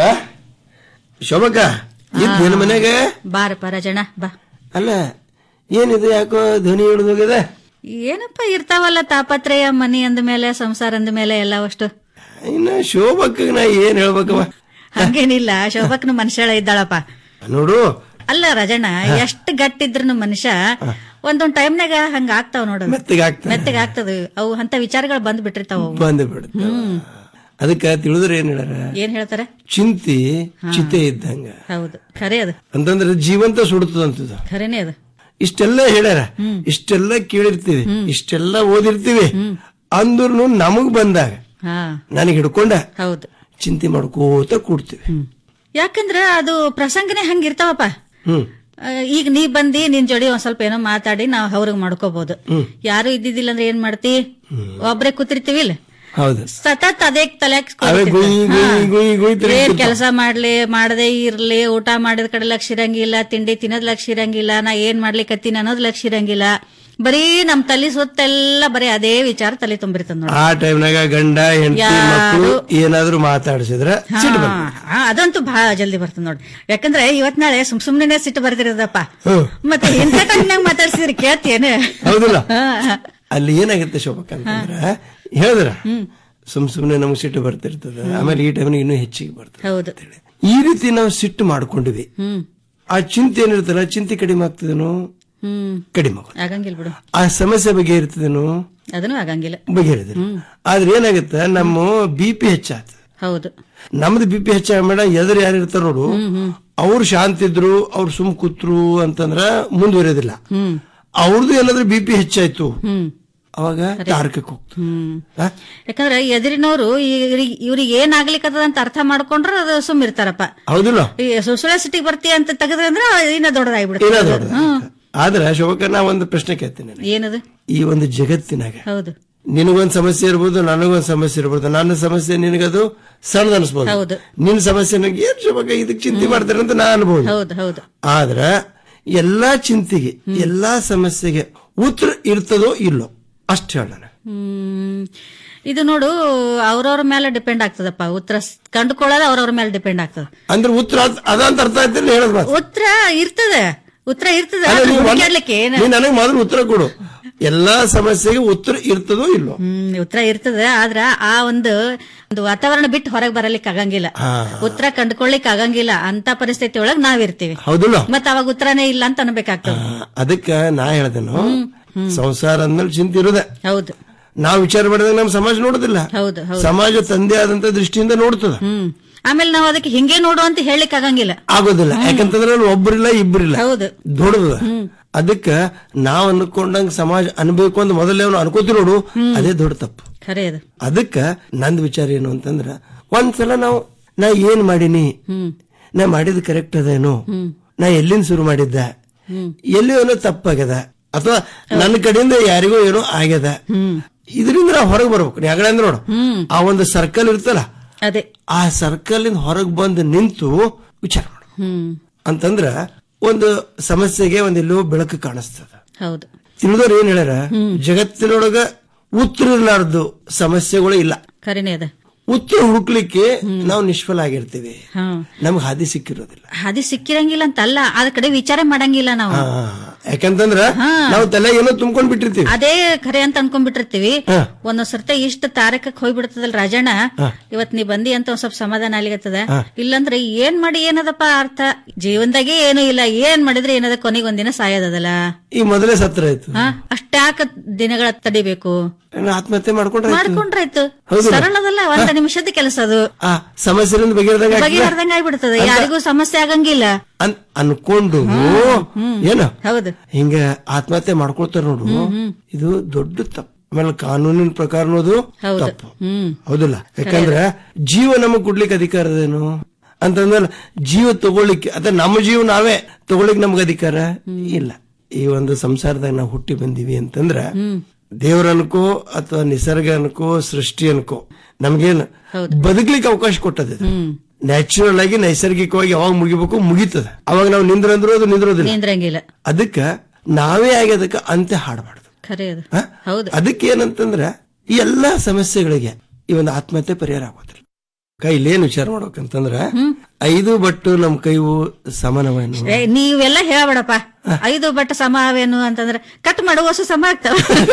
[SPEAKER 16] ಶೋಭಕ್ಕ ಇದ್ದೇನು ಮನೆಗೆ
[SPEAKER 17] ಬಾರಪ್ಪ ರಾಜಣ್ಣ ಬಾ
[SPEAKER 16] ಅಲ್ಲ ಏನಿದೆ ಯಾಕೋ ಧ್ವನಿ ಹಿಡಿದು ಹೋಗಿದೆ
[SPEAKER 17] ಏನಪ್ಪ ಇರ್ತಾವಲ್ಲ ತಾಪತ್ರಯ ಮನಿ ಅಂದ ಮೇಲೆ ಸಂಸಾರ ಅಂದ ಮೇಲೆ ಎಲ್ಲ ಅಷ್ಟು
[SPEAKER 16] ಇನ್ನ ಶೋಭಕ್ಕ ನಾ ಏನ್ ಹೇಳ್ಬೇಕವ
[SPEAKER 17] ಹಂಗೇನಿಲ್ಲ ಶೋಭಕ್ನ ಮನುಷ್ಯಳ ಇದ್ದಾಳಪ್ಪ
[SPEAKER 16] ನೋಡು
[SPEAKER 17] ಅಲ್ಲ ರಾಜಣ್ಣ ಎಷ್ಟ್ ಗಟ್ಟಿದ್ರು ಮನುಷ್ಯ ಒಂದೊಂದ್ ಟೈಮ್ನಾಗ ಹಂಗ ಆಗ್ತಾವ ನೋಡು
[SPEAKER 16] ಮೆತ್ತಗೆ ಆಗ್ತಾನೆ.
[SPEAKER 17] ಮೆತ್ತಗೆ ಆಗ್ತದ ಅವು ಅಂತ ವಿಚಾರಗಳು ಬಂದ್ ಬಿಟ್ಟಿರ್ತಾವ ಅವು.
[SPEAKER 16] ಬಂದು ಬಿಡುತ್ತೆ
[SPEAKER 17] ಹ್ಮ್
[SPEAKER 16] ಅದಕ್ಕ ತಿಳಿದ್ರೆ ಏನ್ ಹೇಳ್ಯಾರ
[SPEAKER 17] ಏನ್ ಹೇಳ್ತಾರೆ
[SPEAKER 16] ಚಿಂತಿ ಚಿತೆ ಇದ್ದಂಗ
[SPEAKER 17] ಹೌದು ಖರೆ ಅದು
[SPEAKER 16] ಅಂತಂದ್ರೆ ಜೀವಂತ ಸುಡುತ್ತದಂತದ
[SPEAKER 17] ಖರೇನೆ ಅದು
[SPEAKER 16] ಇಷ್ಟೆಲ್ಲ ಹೇಳ್ಯಾರ ಇಷ್ಟೆಲ್ಲ ಕೇಳಿರ್ತೀವಿ ಇಷ್ಟೆಲ್ಲ ಓದಿರ್ತೀವಿ ಅಂದ್ರೂ ನಮಗ್ ಬಂದಾಗ
[SPEAKER 17] ಹಾ
[SPEAKER 16] ನನಗೆ ಹಿಡ್ಕೊಂಡ
[SPEAKER 17] ಹೌದು
[SPEAKER 16] ಚಿಂತೆ ಮಾಡ್ಕೋತ ಕೂಡ್ತೀವಿ
[SPEAKER 17] ಯಾಕಂದ್ರ ಅದು ಪ್ರಸಂಗನೇ ಹಂಗಿರ್ತಾವಪ್ಪ
[SPEAKER 16] ಹ್ಮ್
[SPEAKER 17] ಆ, ಈಗ ನೀ ಬಂದಿ ನಿನ್ ಜೋಡಿ ಒಂದ್ ಸ್ವಲ್ಪ ಏನೋ ಮಾತಾಡಿ ನಾವ್ ಅವ್ರಿಗೆ ಮಾಡ್ಕೋಬಹುದು
[SPEAKER 16] ಹ್ಮ್.
[SPEAKER 17] ಯಾರು ಇದ್ದಿದ್ದಿಲ್ಲ ಅಂದ್ರೆ ಏನ್ ಮಾಡ್ತಿ ಒಬ್ರೇ ಕೂತಿರ್ತೀವಿ ಇಲ್ಲ
[SPEAKER 16] ಹೌದು
[SPEAKER 17] ಸತತ್ ಅದೇ ತಲೆ
[SPEAKER 16] ಅವೇ ಗುಯ್ ಗುಯ್ ಗುಯ್ ಗುಯ್
[SPEAKER 17] ಏನ್
[SPEAKER 16] ತಿರುಗ್ತಿರ್ತಾವ.
[SPEAKER 17] ಕೆಲಸ ಮಾಡ್ಲಿ ಮಾಡದೇ ಇರ್ಲಿ ಊಟ ಮಾಡಿದ ಕಡೆ ಲಕ್ಷ ಇರಂಗಿಲ್ಲ ತಿಂಡಿ ತಿನ್ನೋದ್ ಲಕ್ಷ ಇರಂಗಿಲ್ಲ ನಾ ಏನ್ ಮಾಡ್ಲಿಕತ್ತೀನಿ ಅನ್ನೋದ್ ಲಕ್ಷ ಇರಂಗಿಲ್ಲ ಬರೀ ನಮ್ ತಲೆ ಸುತ್ತೆಲ್ಲ ಬರೀ ಅದೇ ವಿಚಾರ ತಲೆ ತುಂಬಿರ್ತದ ನೋಡಿ
[SPEAKER 16] ಆ ಟೈಮ್ನಾಗ ಗಂಡ ಹೆಂಡತಿ
[SPEAKER 17] ಯಾರು-
[SPEAKER 16] ಮಕ್ಕಳು ಏನಾದ್ರೂ ಮಾತಾಡ್ಸಿದ್ರ ಸಿಟ್ಟು ಬಂತು.
[SPEAKER 17] ಹಾ, ಅದಂತೂ ಬಹಳ ಜಲ್ದಿ ಬರ್ತದ ನೋಡಿ ಯಾಕಂದ್ರೆ ಇವತ್ ನಾಳೆ ಸುಮ್ ಸುಮ್ನೆ ಸಿಟ್ಟು ಬರ್ತಿರೋದಪ್ಪ
[SPEAKER 16] ಹ್ಮ್.
[SPEAKER 17] ಮತ್ತೆ ಇಂಥ ಟೈಮ್ನಾಗ ಮಾತಾಡ್ಸಿದ್ರೆ ಕೇಳ್ತೇನೆ
[SPEAKER 16] ಹೌದಿಲ್ಲ ಅಲ್ಲಿ ಏನಾಗುತ್ತೆ ಶೋಭಕ್ಕ ಅಂತಂದ್ರ ಹೇಳಿದ್ರ ಸುಮ್ ಸುಮ್ನೆ ನಮ್ಗೆ ಸಿಟ್ಟು ಬರ್ತಿರ್ತದ ಆಮೇಲೆ ಈ ಟೈಮ್ನಾಗ ಇನ್ನೂ ಹೆಚ್ಚಿಗೆ ಬರ್ತದೆ
[SPEAKER 17] ಹೌದು
[SPEAKER 16] ಈ ರೀತಿ ನಾವು ಸಿಟ್ಟು ಮಾಡ್ಕೊಂಡಿವಿ
[SPEAKER 17] ಹ್ಮ್
[SPEAKER 16] ಆ ಚಿಂತೆ ಏನಿರ್ತಲ್ಲ ಚಿಂತೆ ಕಡಿಮೆ ಆಗ್ತದೇನೋ
[SPEAKER 17] ಹ್ಮ್
[SPEAKER 16] ಕಡಿಮೆ ಆಗುತ್ತೆ.
[SPEAKER 17] ಆಗಂಗಿಲ್ಲ ಬಿಡು
[SPEAKER 16] ಆ ಸಮಸ್ಯೆ ಬಗ್ಗೆ ಇರ್ತದೇನೋ
[SPEAKER 17] ಅದನ್ನು ಆಗಂಗಿಲ್ಲ
[SPEAKER 16] ಬಗೆಹರಿದ್ರೆ ಆದ್ರೆ ಏನಾಗುತ್ತೆ ನಮ್ಮ ಬಿ ಪಿ ಹೆಚ್ಚಾಗ್ತದೆ
[SPEAKER 17] ಹೌದು
[SPEAKER 16] ನಮ್ದು ಬಿ ಪಿ ಹೆಚ್ಚಾಗ ಮೇಡ ಎದುರು ಯಾರು ಇರ್ತಾರ ನೋಡು ಅವ್ರು ಶಾಂತ ಇದ್ರು ಅವ್ರು ಸುಮ್ ಕೂತ್ರು ಅಂತಂದ್ರ ಮುಂದುವರಿಯೋದಿಲ್ಲ
[SPEAKER 17] ಹ್ಮ್
[SPEAKER 16] ಅವ್ರದ್ದು ಏನಾದ್ರೂ ಬಿ ಪಿ ಹೆಚ್ಚಾಯ್ತು
[SPEAKER 17] ಹ್ಮ್
[SPEAKER 16] ಅವಾಗ ತಾರಕಕ್ಕೆ ಹೋಗ್ತದೆ
[SPEAKER 17] ಹ್ಮ್
[SPEAKER 16] ಆ?
[SPEAKER 17] ಯಾಕಂದ್ರೆ ಎದುರಿನವ್ರು ಇವ್ರಿಗೆ ಇವ್ರಿಗೆ ಏನಾಗ್ಲಿಕ್ಕದ ಅಂತ ಅರ್ಥ ಮಾಡ್ಕೊಂಡ್ರ ಅದು ಸುಮ್ ಇರ್ತಾರಪ್ಪ
[SPEAKER 16] ಹೌದಿಲ್ಲ
[SPEAKER 17] ಈ ಸುಳ್ಸುಳ ಸಿಟಿಗೆ ಬರ್ತೀಯ ಅಂತ ತೆಗೆದ್ರೆ ಅಂದ್ರೆ ಇನ್ನ
[SPEAKER 16] ಏನೋ
[SPEAKER 17] ದೊಡ್ಡದಾಗ್ಬಿಡುತ್ತೆ
[SPEAKER 16] ದೊಡ್ಡದು. ಆದ್ರೆ ಶೋಭಕ್ಕ ನಾ ಒಂದು ಪ್ರಶ್ನೆ ಕೇಳ್ತೀನಿ ನಾನು.
[SPEAKER 17] ಏನದು
[SPEAKER 16] ಈ ಒಂದು ಜಗತ್ತಿನಾಗ
[SPEAKER 17] ಹೌದು
[SPEAKER 16] ನಿನಗೊಂದ್ ಸಮಸ್ಯೆ ಇರ್ಬೋದು ನನಗೊಂದ್ ಸಮಸ್ಯೆ ಇರ್ಬೋದು ನನ್ನ ಸಮಸ್ಯೆ ನಿನಗದು ಸಣ್ಣದ ಅನ್ಸ್ಬೋದು
[SPEAKER 17] ಹೌದು.
[SPEAKER 16] ನಿನ್ನ ಸಮಸ್ಯೆ ನನಗೆ ಏನ್ ಶೋಭಕ್ಕ ಇದಕ್ಕೆ ಚಿಂತೆ ಮಾಡ್ತಾರೆ ಅಂತ ನಾ ಅನ್ಬೋದು
[SPEAKER 17] ಹೌದು ಹೌದು
[SPEAKER 16] ಆದ್ರ ಎಲ್ಲಾ ಚಿಂತೆಗೆ ಎಲ್ಲಾ ಸಮಸ್ಯೆಗೆ ಉತ್ತರ ಇರ್ತದೋ ಇಲ್ಲೋ ಅಷ್ಟು ಹೇಳ
[SPEAKER 17] ಹ್ಮ್ ಇದು ನೋಡು ಅವ್ರವ್ರ ಮೇಲೆ ಡಿಪೆಂಡ್ ಆಗ್ತದಪ್ಪ ಉತ್ತರ ಸ್- ಕಂಡುಕೊಳ್ಳೋದು ಅವ್ರವ್ರ ಮೇಲೆ ಡಿಪೆಂಡ್ ಆಗ್ತದ
[SPEAKER 16] ಅಂದ್ರೆ ಉತ್ತರ ಅದ್- ಅದಂತ ಅರ್ಥ ಆಯ್ತಿಲ್ಲ ಹೇಳದ್ ಮಾತು
[SPEAKER 17] ಉತ್ತರ ಇರ್ತದೆ ಉತ್ತರ ಇರ್ತದೆ
[SPEAKER 16] ಅಲ್ಲ,
[SPEAKER 17] ಅದನ್ನ
[SPEAKER 16] ನೀವ್ ಒಂದ್-
[SPEAKER 17] ಹುಡುಕ್ಯಾಡ್ಲಿಕ್ಕೆ ಏನು
[SPEAKER 16] ನೀನ್ ನನಗೆ ಮೊದಲು ಉತ್ತರ ಕೊಡು ಎಲ್ಲಾ ಸಮಸ್ಯೆಗೆ ಉತ್ತರ ಇರ್ತದೋ ಇಲ್ಲೋ
[SPEAKER 17] ಹ್ಮ್ ಉತ್ತರ ಇರ್ತದೆ ಆದ್ರ ಆ ಒಂದು ಒಂದು ವಾತಾವರಣ ಬಿಟ್ಟು ಹೊರಗೆ ಬರಲಿಕ್ಕೆ ಆಗಂಗಿಲ್ಲ
[SPEAKER 16] ಹಾ.
[SPEAKER 17] ಉತ್ತರ ಕಂಡುಕೊಳ್ಳಿಕ್ ಆಗಂಗಿಲ್ಲ ಅಂತ ಪರಿಸ್ಥಿತಿ ಒಳಗ್ ನಾವಿರ್ತೀವಿ
[SPEAKER 16] ಹೌದಲ್ಲ
[SPEAKER 17] ಮತ್ತ ಅವಾಗ ಉತ್ತರನೇ ಇಲ್ಲ ಅಂತ ಅನ್ಬೇಕಾಗ್ತದೆ
[SPEAKER 16] ಅದಕ್ಕ ನಾ ಹೇಳ್ದೇನು ಸಂಸಾರ ಅಂದ್ಮೇಲೆ ಚಿಂತೆ ಇರೋದೆ
[SPEAKER 17] ಹೌದು
[SPEAKER 16] ನಾವ್ ವಿಚಾರ ಮಾಡಿದಾಗ ನಮ್ ಸಮಾಜ ನೋಡುದಿಲ್ಲ
[SPEAKER 17] ಹೌದು ಹೌದು
[SPEAKER 16] ಸಮಾಜ ತಂದೆ ಆದಂತ ದೃಷ್ಟಿಯಿಂದ ನೋಡ್ತದ
[SPEAKER 17] ಹ್ಮ್ ಆಮೇಲೆ ನಾವು ಅದಕ್ಕೆ ಹಿಂಗೆ ನೋಡು ಅಂತ ಹೇಳಲಿಕ್ಕೆ ಆಗಂಗಿಲ್ಲ
[SPEAKER 16] ಆಗೋದಿಲ್ಲ ಯಾಕಂತಂದ್ರೆ ಅಲ್ಲಿ ಒಬ್ಬರಿಲ್ಲ ಇಬ್ಬರಿಲ್ಲ
[SPEAKER 17] ಹೌದು
[SPEAKER 16] ದೊಡ್ಡದ ಅದಕ್ಕ ನಾವ್ ಅನ್ಕೊಂಡಂಗ ಸಮಾಜ ಅನ್ಬೇಕು ಅಂತ ಮೊದಲೇ ಅವ್ನು ಅನ್ಕೋತಿ ನೋಡು ಅದೇ ದೊಡ್ಡ ತಪ್ಪು
[SPEAKER 17] ಖರೆ ಅದು
[SPEAKER 16] ಅದಕ್ಕ ನಂದ್ ವಿಚಾರ ಏನು ಅಂತಂದ್ರ ಒಂದ್ಸಲ ನಾವು ನಾ ಏನ್ ಮಾಡೀನಿ
[SPEAKER 17] ಹ್ಮ್
[SPEAKER 16] ನಾ ಮಾಡಿದ್ ಕರೆಕ್ಟ್ ಅದೇನು
[SPEAKER 17] ಹ್ಮ್
[SPEAKER 16] ನಾ ಎಲ್ಲಿಂದ ಶುರು ಮಾಡಿದ್ದೆ
[SPEAKER 17] ಹ್ಮ್
[SPEAKER 16] ಎಲ್ಲಿ ಏನೋ ತಪ್ಪಾಗ್ಯದ ಅಥವಾ ನನ್ನ ಕಡೆಯಿಂದ ಯಾರಿಗೋ ಏನೋ ಆಗ್ಯದ
[SPEAKER 17] ಹ್ಮ್
[SPEAKER 16] ಇದರಿಂದ ನಾವು ಹೊರಗೆ ಬರ್ಬೇಕು ಯಾಕಡೆ ಅಂದ್ರೆ ನೋಡು
[SPEAKER 17] ಹ್ಮ್
[SPEAKER 16] ಆ ಒಂದು ಸರ್ಕಲ್ ಇರ್ತಲ್ಲ
[SPEAKER 17] ಅದೇ
[SPEAKER 16] ಆ ಸರ್ಕಲ್ ಇಂದ ಹೊರಗೆ ಬಂದು ನಿಂತು ವಿಚಾರ ಮಾಡು
[SPEAKER 17] ಹ್ಮ್
[SPEAKER 16] ಅಂತಂದ್ರ ಒಂದು ಸಮಸ್ಯೆಗೆ ಒಂದೆಲ್ಲೋ ಬೆಳಕು ಕಾಣಿಸ್ತದ
[SPEAKER 17] ಹೌದು
[SPEAKER 16] ತಿಳಿದವ್ರು ಏನ್ ಹೇಳ್ಯಾರ ಜಗತ್ತಿನೊಳಗ ಉತ್ತರ ಇರ್ಲಾರ್ದು ಸಮಸ್ಯೆಗಳು ಇಲ್ಲ
[SPEAKER 17] ಖರೇನೆ ಅದ
[SPEAKER 16] ಉತ್ತರ ಹುಡುಕ್ಲಿಕ್ಕೆ ನಾವು ನಿಷ್ಫಲ ಆಗಿರ್ತೀವಿ
[SPEAKER 17] ಹಾ
[SPEAKER 16] ನಮ್ಗೆ ಹಾದಿ ಸಿಕ್ಕಿರೋದಿಲ್ಲ
[SPEAKER 17] ಹಾದಿ ಸಿಕ್ಕಿರಂಗಿಲ್ಲ ಅಂತ ಅಲ್ಲ ಅದ ಕಡೆ ವಿಚಾರ ಮಾಡಂಗಿಲ್ಲ ನಾವು
[SPEAKER 16] ಆ, ಯಾಕಂತಂದ್ರ
[SPEAKER 17] ಹಾ.
[SPEAKER 16] ನಾವು ತಲೆ ಏನೋ ತುಂಬ್ಕೊಂಡ್ ಬಿಟ್ಟಿರ್ತೀವಿ
[SPEAKER 17] ಅದೇ ಖರೆ ಅಂತ ಅನ್ಕೊಂಡ್ಬಿಟ್ಟಿರ್ತೀವಿ
[SPEAKER 16] ಹಾ.
[SPEAKER 17] ಒಂದೊಂದ್ ಸರ್ತಿ ಇಷ್ಟ ತಾರಕಕ್ಕೆ ಹೋಗ್ಬಿಡ್ತದಲ್ಲ ರಾಜಣ್ಣ ಇವತ್ ನೀ ಬಂದಿ ಅಂತ ಒಂದ್ ಸ್ವಲ್ಪ ಸಮಾಧಾನ ಆಗ್ಲಿಕತ್ತದ ಇಲ್ಲಂದ್ರೆ ಏನ್ ಮಾಡಿ ಏನದಪ್ಪ ಅರ್ಥ ಜೀವನದಾಗೆ ಏನು ಇಲ್ಲ ಏನ್ ಮಾಡಿದ್ರೆ ಏನದ ಕೊನೆಗೊಂದಿನ ಸಾಯೋದಲ್ಲ
[SPEAKER 16] ಈ ಮೊದಲೇ ಸತ್ರ ಆಯ್ತು
[SPEAKER 17] ಹಾ ಅಷ್ಟ್ಯಾಕ ದಿನಗಳ ತಡಿಬೇಕು
[SPEAKER 16] ಏನೋ ಆತ್ಮಹತ್ಯೆ ಮಾಡ್ಕೊಂಡ್ರೆ ಆಯ್ತು.
[SPEAKER 17] ಮಾಡ್ಕೊಂಡ್ರಾಯ್ತು
[SPEAKER 16] ಹೌದಲ್ಲ?
[SPEAKER 17] ಸರಳದಲ್ಲ ಒಂದ್ ನಿಮಿಷದ ಕೆಲಸ ಅದು
[SPEAKER 16] ಆ ಸಮಸ್ಯೆಯಿಂದ ಬಗೆಹರಿದಾಗ
[SPEAKER 17] ಬಗೆಹರ್ದಂಗ ಆಗ್ಬಿಡ್ತದೆ ಯಾರಿಗೂ ಸಮಸ್ಯೆ ಆಗಂಗಿಲ್ಲ
[SPEAKER 16] ಅನ್ಕೊಂಡು ಏನ
[SPEAKER 17] ಹೌದು
[SPEAKER 16] ಹಿಂಗ ಆತ್ಮಹತ್ಯೆ ಮಾಡ್ಕೊಳ್ತಾರ ನೋಡು ಇದು ದೊಡ್ಡ ತಪ್ಪು ಆಮೇಲೆ ಕಾನೂನಿನ ಪ್ರಕಾರ ಅನ್ನೋದು
[SPEAKER 17] ಹೌದು
[SPEAKER 16] ತಪ್ಪು
[SPEAKER 17] ಹ್ಮ್
[SPEAKER 16] ಹೌದಲ್ಲ ಯಾಕಂದ್ರೆ ಜೀವ ನಮಗ್ ಕೊಡ್ಲಿಕ್ಕೆ ಅಧಿಕಾರದೇನು ಅಂತಂದ್ರೆ ಜೀವ ತಗೊಳ್ಳಿಕ್ಕೆ ಅದ ನಮ್ಮ ಜೀವ ನಾವೇ ತಗೊಳ್ಳಿಕ್ ನಮ್ಗೆ ಅಧಿಕಾರ ಇಲ್ಲ ಈ ಒಂದು ಸಂಸಾರದಾಗ ನಾವು ಹುಟ್ಟಿ ಬಂದಿವಿ ಅಂತಂದ್ರ ದೇವ್ರ ಅನ್ಕೋ ಅಥವಾ ನಿಸರ್ಗ ಅನ್ಕೋ ಸೃಷ್ಟಿ ಅನ್ಕೋ ನಮ್ಗೇನ್ ಬದುಕ್ಲಿಕ್ಕೆ ಅವಕಾಶ ಕೊಟ್ಟದ ನ್ಯಾಚುರಲ್ ಆಗಿ ನೈಸರ್ಗಿಕವಾಗಿ ಯಾವಾಗ ಮುಗಿಬೇಕು ಮುಗಿತದ ಅವಾಗ ನಾವು ನಿಂದ್ರಂದ್ರು ಅದು ನಿಂದ್ರೋದಿಲ್ಲ
[SPEAKER 17] ನಿಂದ್ರಂಗಿಲ್ಲ
[SPEAKER 16] ಅದಕ್ಕ ನಾವೇ ಆಗಿ ಅದಕ್ಕ ಅಂತ್ಯ ಹಾಡಬಾರ್ದು
[SPEAKER 17] ಖರೆ ಅದು
[SPEAKER 16] ಹ?
[SPEAKER 17] ಹೌದು
[SPEAKER 16] ಅದಕ್ಕೆ ಏನಂತಂದ್ರ ಈ ಎಲ್ಲಾ ಸಮಸ್ಯೆಗಳಿಗೆ ಈ ಒಂದು ಆತ್ಮಹತ್ಯೆ ಪರಿಹಾರ ಆಗೋದಿಲ್ಲ ಕೈಲೇನ್ ವಿಚಾರ ಮಾಡ್ಬೇಕಂತಂದ್ರ ಐದು ಬಟ್ಟು ನಮ್ ಕೈವು ಸಮಾನವೇನು
[SPEAKER 17] ಏ, ನೀವೆಲ್ಲ ಹೇಳ್ಬೇಡಪ್ಪ ಐದು ಬಟ್ಟ ಸಮ ಅವೇನು ಅಂತಂದ್ರೆ ಕಟ್ ಮಾಡುವಷ್ಟು ಸಮ ಆಗ್ತಾವ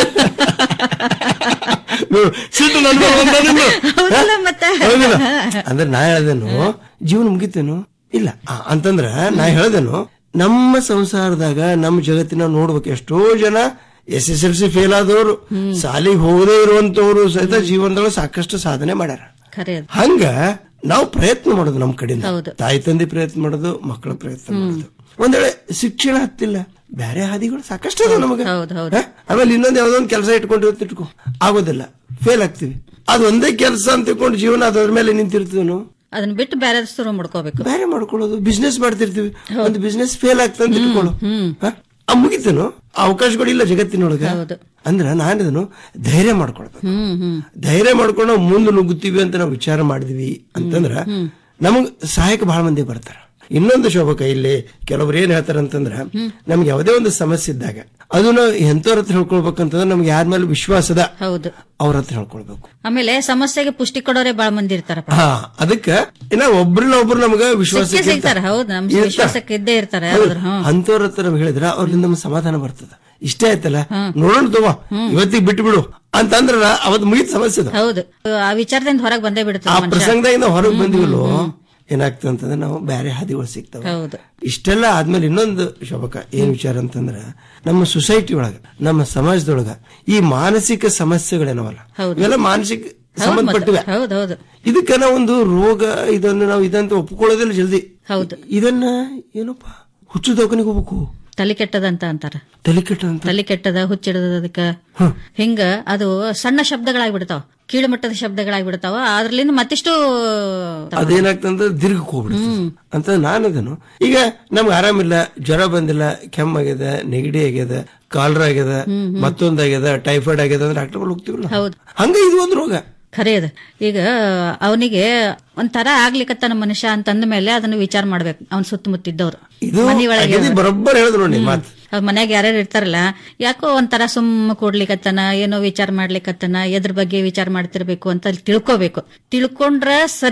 [SPEAKER 16] ನೋಡು, ಸಿಟ್ಟು ನನ್ ಮೇಲೆ ಬಂದ ನಿಂದು.
[SPEAKER 17] ಹೌದಲ್ಲ ಮತ್ತೆ
[SPEAKER 16] ಹೌದಿಲ್ಲ? ಅಂದ್ರೆ ನಾ ಹೇಳ್ದೇನು ಜೀವನ ಮುಗಿತೇನು ಇಲ್ಲ ಆ, ಅಂತಂದ್ರ ನಾ ಹೇಳ್ದೇನು ನಮ್ಮ ಸಂಸಾರದಾಗ ನಮ್ಮ ಜಗತ್ತಿನ ನೋಡ್ಬೇಕು ಎಷ್ಟೋ ಜನ S S L C fail ಆದವರು ಸಾಲಿಗೆ ಹೋಗದೇ ಇರುವಂತವ್ರು ಸಹಿತ ಜೀವನದೊಳಗೆ ಸಾಕಷ್ಟು ಸಾಧನೆ ಮಾಡ್ಯಾರ
[SPEAKER 17] ಖರೆ ಅದು
[SPEAKER 16] ಹಂಗ ನಾವು ಪ್ರಯತ್ನ ಮಾಡೋದು ನಮ್ಮ ಕಡೆಯಿಂದ
[SPEAKER 17] ಹೌದು.
[SPEAKER 16] ತಾಯಿ ತಂದೆ ಪ್ರಯತ್ನ ಮಾಡೋದು ಮಕ್ಕಳ ಪ್ರಯತ್ನ ಮಾಡೋದು ಒಂದ್ ವೇಳೆ ಶಿಕ್ಷಣ ಹತ್ತಿಲ್ಲ ಬೇರೆ ಹಾದಿಗಳು ಸಾಕಷ್ಟು ಅದಾವ ನಮಗ
[SPEAKER 17] ಹೌದು ಹೌದು
[SPEAKER 16] ಹ? ಆಮೇಲೆ ಇನ್ನೊಂದ್ ಯಾವ್ದೋ ಒಂದು ಕೆಲಸ ಇಟ್ಕೊಂಡಿರುತ್ತೆ ಇಟ್ಕೋ ಆಗೋದಿಲ್ಲ ಫೇಲ್ ಆಗ್ತೀವಿ ಅದು ಒಂದೇ ಕೆಲಸ ಅಂತ ತಿಳ್ಕೊಂಡು ಜೀವನ ಅದ್ರ ಮೇಲೆ ನಿಂತಿರ್ತೀವಿ
[SPEAKER 17] ಅದನ್ನ ಬಿಟ್ಟು ಬೇರೆ ಶುರು ಮಾಡ್ಕೋಬೇಕು
[SPEAKER 16] ಬೇರೆ ಮಾಡ್ಕೊಳ್ಳೋದು ಬಿಸ್ನೆಸ್ ಮಾಡ್ತಿರ್ತೀವಿ ಒಂದು ಬಿಸ್ನೆಸ್ ಫೇಲ್ ಆಗ್ತಂತ ಇಟ್ಕೊಳ್ಳು ಹ? ಆ ಮುಗಿತೇನು ಆ ಅವಕಾಶಗಳಿಲ್ಲ ಜಗತ್ತಿನೊಳಗ ಅಂದ್ರ ನಾನಿದನು ಧೈರ್ಯ ಮಾಡ್ಕೊಳ್ಬೇಕು
[SPEAKER 17] ಹ್ಮ್ ಹ್ಮ್
[SPEAKER 16] ಧೈರ್ಯ ಮಾಡ್ಕೊಂಡು ನಾವು ಮುಂದೆ ನುಗ್ಗುತ್ತೀವಿ ಅಂತ ನಾವು ವಿಚಾರ ಮಾಡಿದ್ವಿ ಅಂತಂದ್ರ ನಮಗ್ ಸಹಾಯಕ ಬಹಳ ಮಂದಿ ಬರ್ತಾರ ಇನ್ನೊಂದು ಶೋಭಕ ಇಲ್ಲಿ ಕೆಲವ್ರು ಏನ್ ಹೇಳ್ತಾರ ಅಂತಂದ್ರ ನಮ್ಗೆ ಯಾವುದೇ ಒಂದು ಸಮಸ್ಯೆ ಇದ್ದಾಗ ಅದು ನಾವು ಎಂತವ್ರ ಹತ್ರ ಹೇಳ್ಕೊಳ್ಬೇಕಂತಂದ್ರೆ ನಮ್ಗೆ ಯಾರ ಮೇಲೆ ವಿಶ್ವಾಸದ
[SPEAKER 17] ಹೌದು
[SPEAKER 16] ಅವ್ರ ಹತ್ರ ಹೇಳ್ಕೊಳ್ಬೇಕು
[SPEAKER 17] ಆಮೇಲೆ ಸಮಸ್ಯೆಗೆ ಪುಷ್ಟಿ ಕೊಡೋರೆ ಬಾಳ ಮಂದಿ ಇರ್ತಾರಪ್ಪ
[SPEAKER 16] ಹಾ ಅದಕ್ಕ ಇನ್ನ ಒಬ್ರನ್ನ ಒಬ್ರು ನಮಗ ವಿಶ್ವಾಸ
[SPEAKER 17] ಸಿಕ್ಕೇ ಸಿಗ್ತಾರ ಹೌದು ನಮ್ ವಿಶ್ವಾಸಕ್ಕೆ ಇದ್ದೇ ಇರ್ತಾರೆ ಯಾರಾದ್ರೂ ಹ್ಮ್
[SPEAKER 16] ಅಂತವ್ರ ಹತ್ರ ನಮ್ಗೆ ಹೇಳಿದ್ರ ಅವ್ರಿಂದ ನಮ್ಗೆ ಸಮಾಧಾನ ಬರ್ತದ ಇಷ್ಟೇ ಆಯ್ತಲ್ಲ ನೋಡೋಣ ತಗೋ ಇವತ್ತಿಗೆ ಬಿಟ್ಟು ಬಿಡು ಅಂತಂದ್ರ ಅವತ್ ಮುಗಿದ ಸಮಸ್ಯೆ ಅದು.
[SPEAKER 17] ಹೌದು ಆ ವಿಚಾರದಿಂದ ಹೊರಗೆ ಬಂದೇ
[SPEAKER 16] ಆ
[SPEAKER 17] ಬಿಡುತ್ತೆ ಮನುಷ್ಯ
[SPEAKER 16] ಪ್ರಸಂಗದಿಂದ ಹೊರಗೆ ಬಂದಿವಲ್ಲೋ ಏನಾಗ್ತದೆ ಅಂತಂದ್ರೆ ನಾವು ಬೇರೆ ಹಾದಿಗಳು ಸಿಗ್ತಾವ
[SPEAKER 17] ಹೌದು
[SPEAKER 16] ಇಷ್ಟೆಲ್ಲ ಆದ್ಮೇಲೆ ಇನ್ನೊಂದು ಶೋಭಕ ಏನ್ ವಿಚಾರ ಅಂತಂದ್ರ ನಮ್ಮ ಸೊಸೈಟಿ ಒಳಗ ನಮ್ಮ ಸಮಾಜದೊಳಗ ಈ ಮಾನಸಿಕ ಸಮಸ್ಯೆಗಳೇನವಲ್ಲ
[SPEAKER 17] ಹೌದು.
[SPEAKER 16] ಇವೆಲ್ಲ ಮಾನಸಿಕ
[SPEAKER 17] ಹೌದು
[SPEAKER 16] ಸಂಬಂಧಪಟ್ಟಿವೆ
[SPEAKER 17] ಮತ್ತೆ. ಹೌದು ಹೌದು
[SPEAKER 16] ಇದಕ್ಕ ನಾವು ಒಂದು ರೋಗ ಇದನ್ನು ನಾವು ಇದಂತ ಒಪ್ಕೊಳ್ಳೋದಿಲ್ಲ ಜಲ್ದಿ
[SPEAKER 17] ಹೌದು
[SPEAKER 16] ಇದನ್ನ ಏನಪ್ಪ ಹುಚ್ಚು ದವಾಖಾನಿಗೆ ಹೋಗ್ಬೇಕು
[SPEAKER 17] ತಲೆ ಕೆಟ್ಟದಂತ ಅಂತಾರ
[SPEAKER 16] ತಲೆ ಕೆಟ್ಟ ಅಂತ
[SPEAKER 17] ತಲೆ ಕೆಟ್ಟದ ಹುಚ್ಚಿಡದ ಅದಕ್ಕ ಹಿಂಗ ಅದು ಸಣ್ಣ ಶಬ್ದಗಳಾಗ್ಬಿಡ್ತಾವ ಕೀಳು ಮಟ್ಟದ ಶಬ್ದಗಳಾಗ್ಬಿಡ್ತಾವ ಅದ್ರಲ್ಲಿಂದ ಮತ್ತಿಷ್ಟು
[SPEAKER 16] ಅದೇನಾಗ್ತಂದ್ರೆ ದೀರ್ಘಕ್ಕೆ ಹೋಗ್ಬಿಡುತ್ತೆ ಅಂತ ನಾನದನು ಈಗ ನಮ್ಗೆ ಆರಾಮಿಲ್ಲ ಜ್ವರ ಬಂದಿಲ್ಲ ಕೆಮ್ಮಾಗ್ಯದ ನೆಗಡಿ ಆಗ್ಯದ ಕಾಲರ ಆಗ್ಯದ ಮತ್ತೊಂದಾಗ್ಯದ ಟೈಫಾಯ್ಡ್ ಆಗ್ಯದ ಅಂದ್ರೆ ಡಾಕ್ಟರ್ ಹೋಗ್ತೀವಲ್ಲ
[SPEAKER 17] ಹೌದು
[SPEAKER 16] ಹಂಗ ಇದು ಒಂದು ರೋಗ
[SPEAKER 17] ಖರೆ ಅದು ಈಗ ಅವನಿಗೆ ಒಂಥರ ಆಗ್ಲಿಕತ್ತಾನ ಮನುಷ್ಯ ಅಂತಂದ ಮೇಲೆ ಅದನ್ನ ವಿಚಾರ ಮಾಡ್ಬೇಕು ಅವನ್ ಸುತ್ತಮುತ್ತಿದ್ದವ್ರು
[SPEAKER 16] ಇದು
[SPEAKER 17] ಮನಿ ಒಳಗೆ
[SPEAKER 16] ಅಗದಿ ಬರೋಬ್ಬರ್ ಹೇಳಿದ್ರು ನೋಡಿ ಮಾತು
[SPEAKER 17] ಅವ್ರ ಮನ್ಯಾಗ ಯಾರ್ಯಾರು ಇರ್ತಾರಲ್ಲ ಯಾಕೋ ಒಂಥರ ಸುಮ್ಮ ಕೂಡ್ಲಿಕತ್ತನ ಏನೋ ವಿಚಾರ ಮಾಡ್ಲಿಕತ್ತನ ಎದ್ರ ಬಗ್ಗೆ ವಿಚಾರ ಮಾಡ್ತಿರ್ಬೇಕು ಅಂತ ಅಲ್ಲಿ ತಿಳ್ಕೋಬೇಕು ತಿಳ್ಕೊಂಡ್ರ ಸರಿ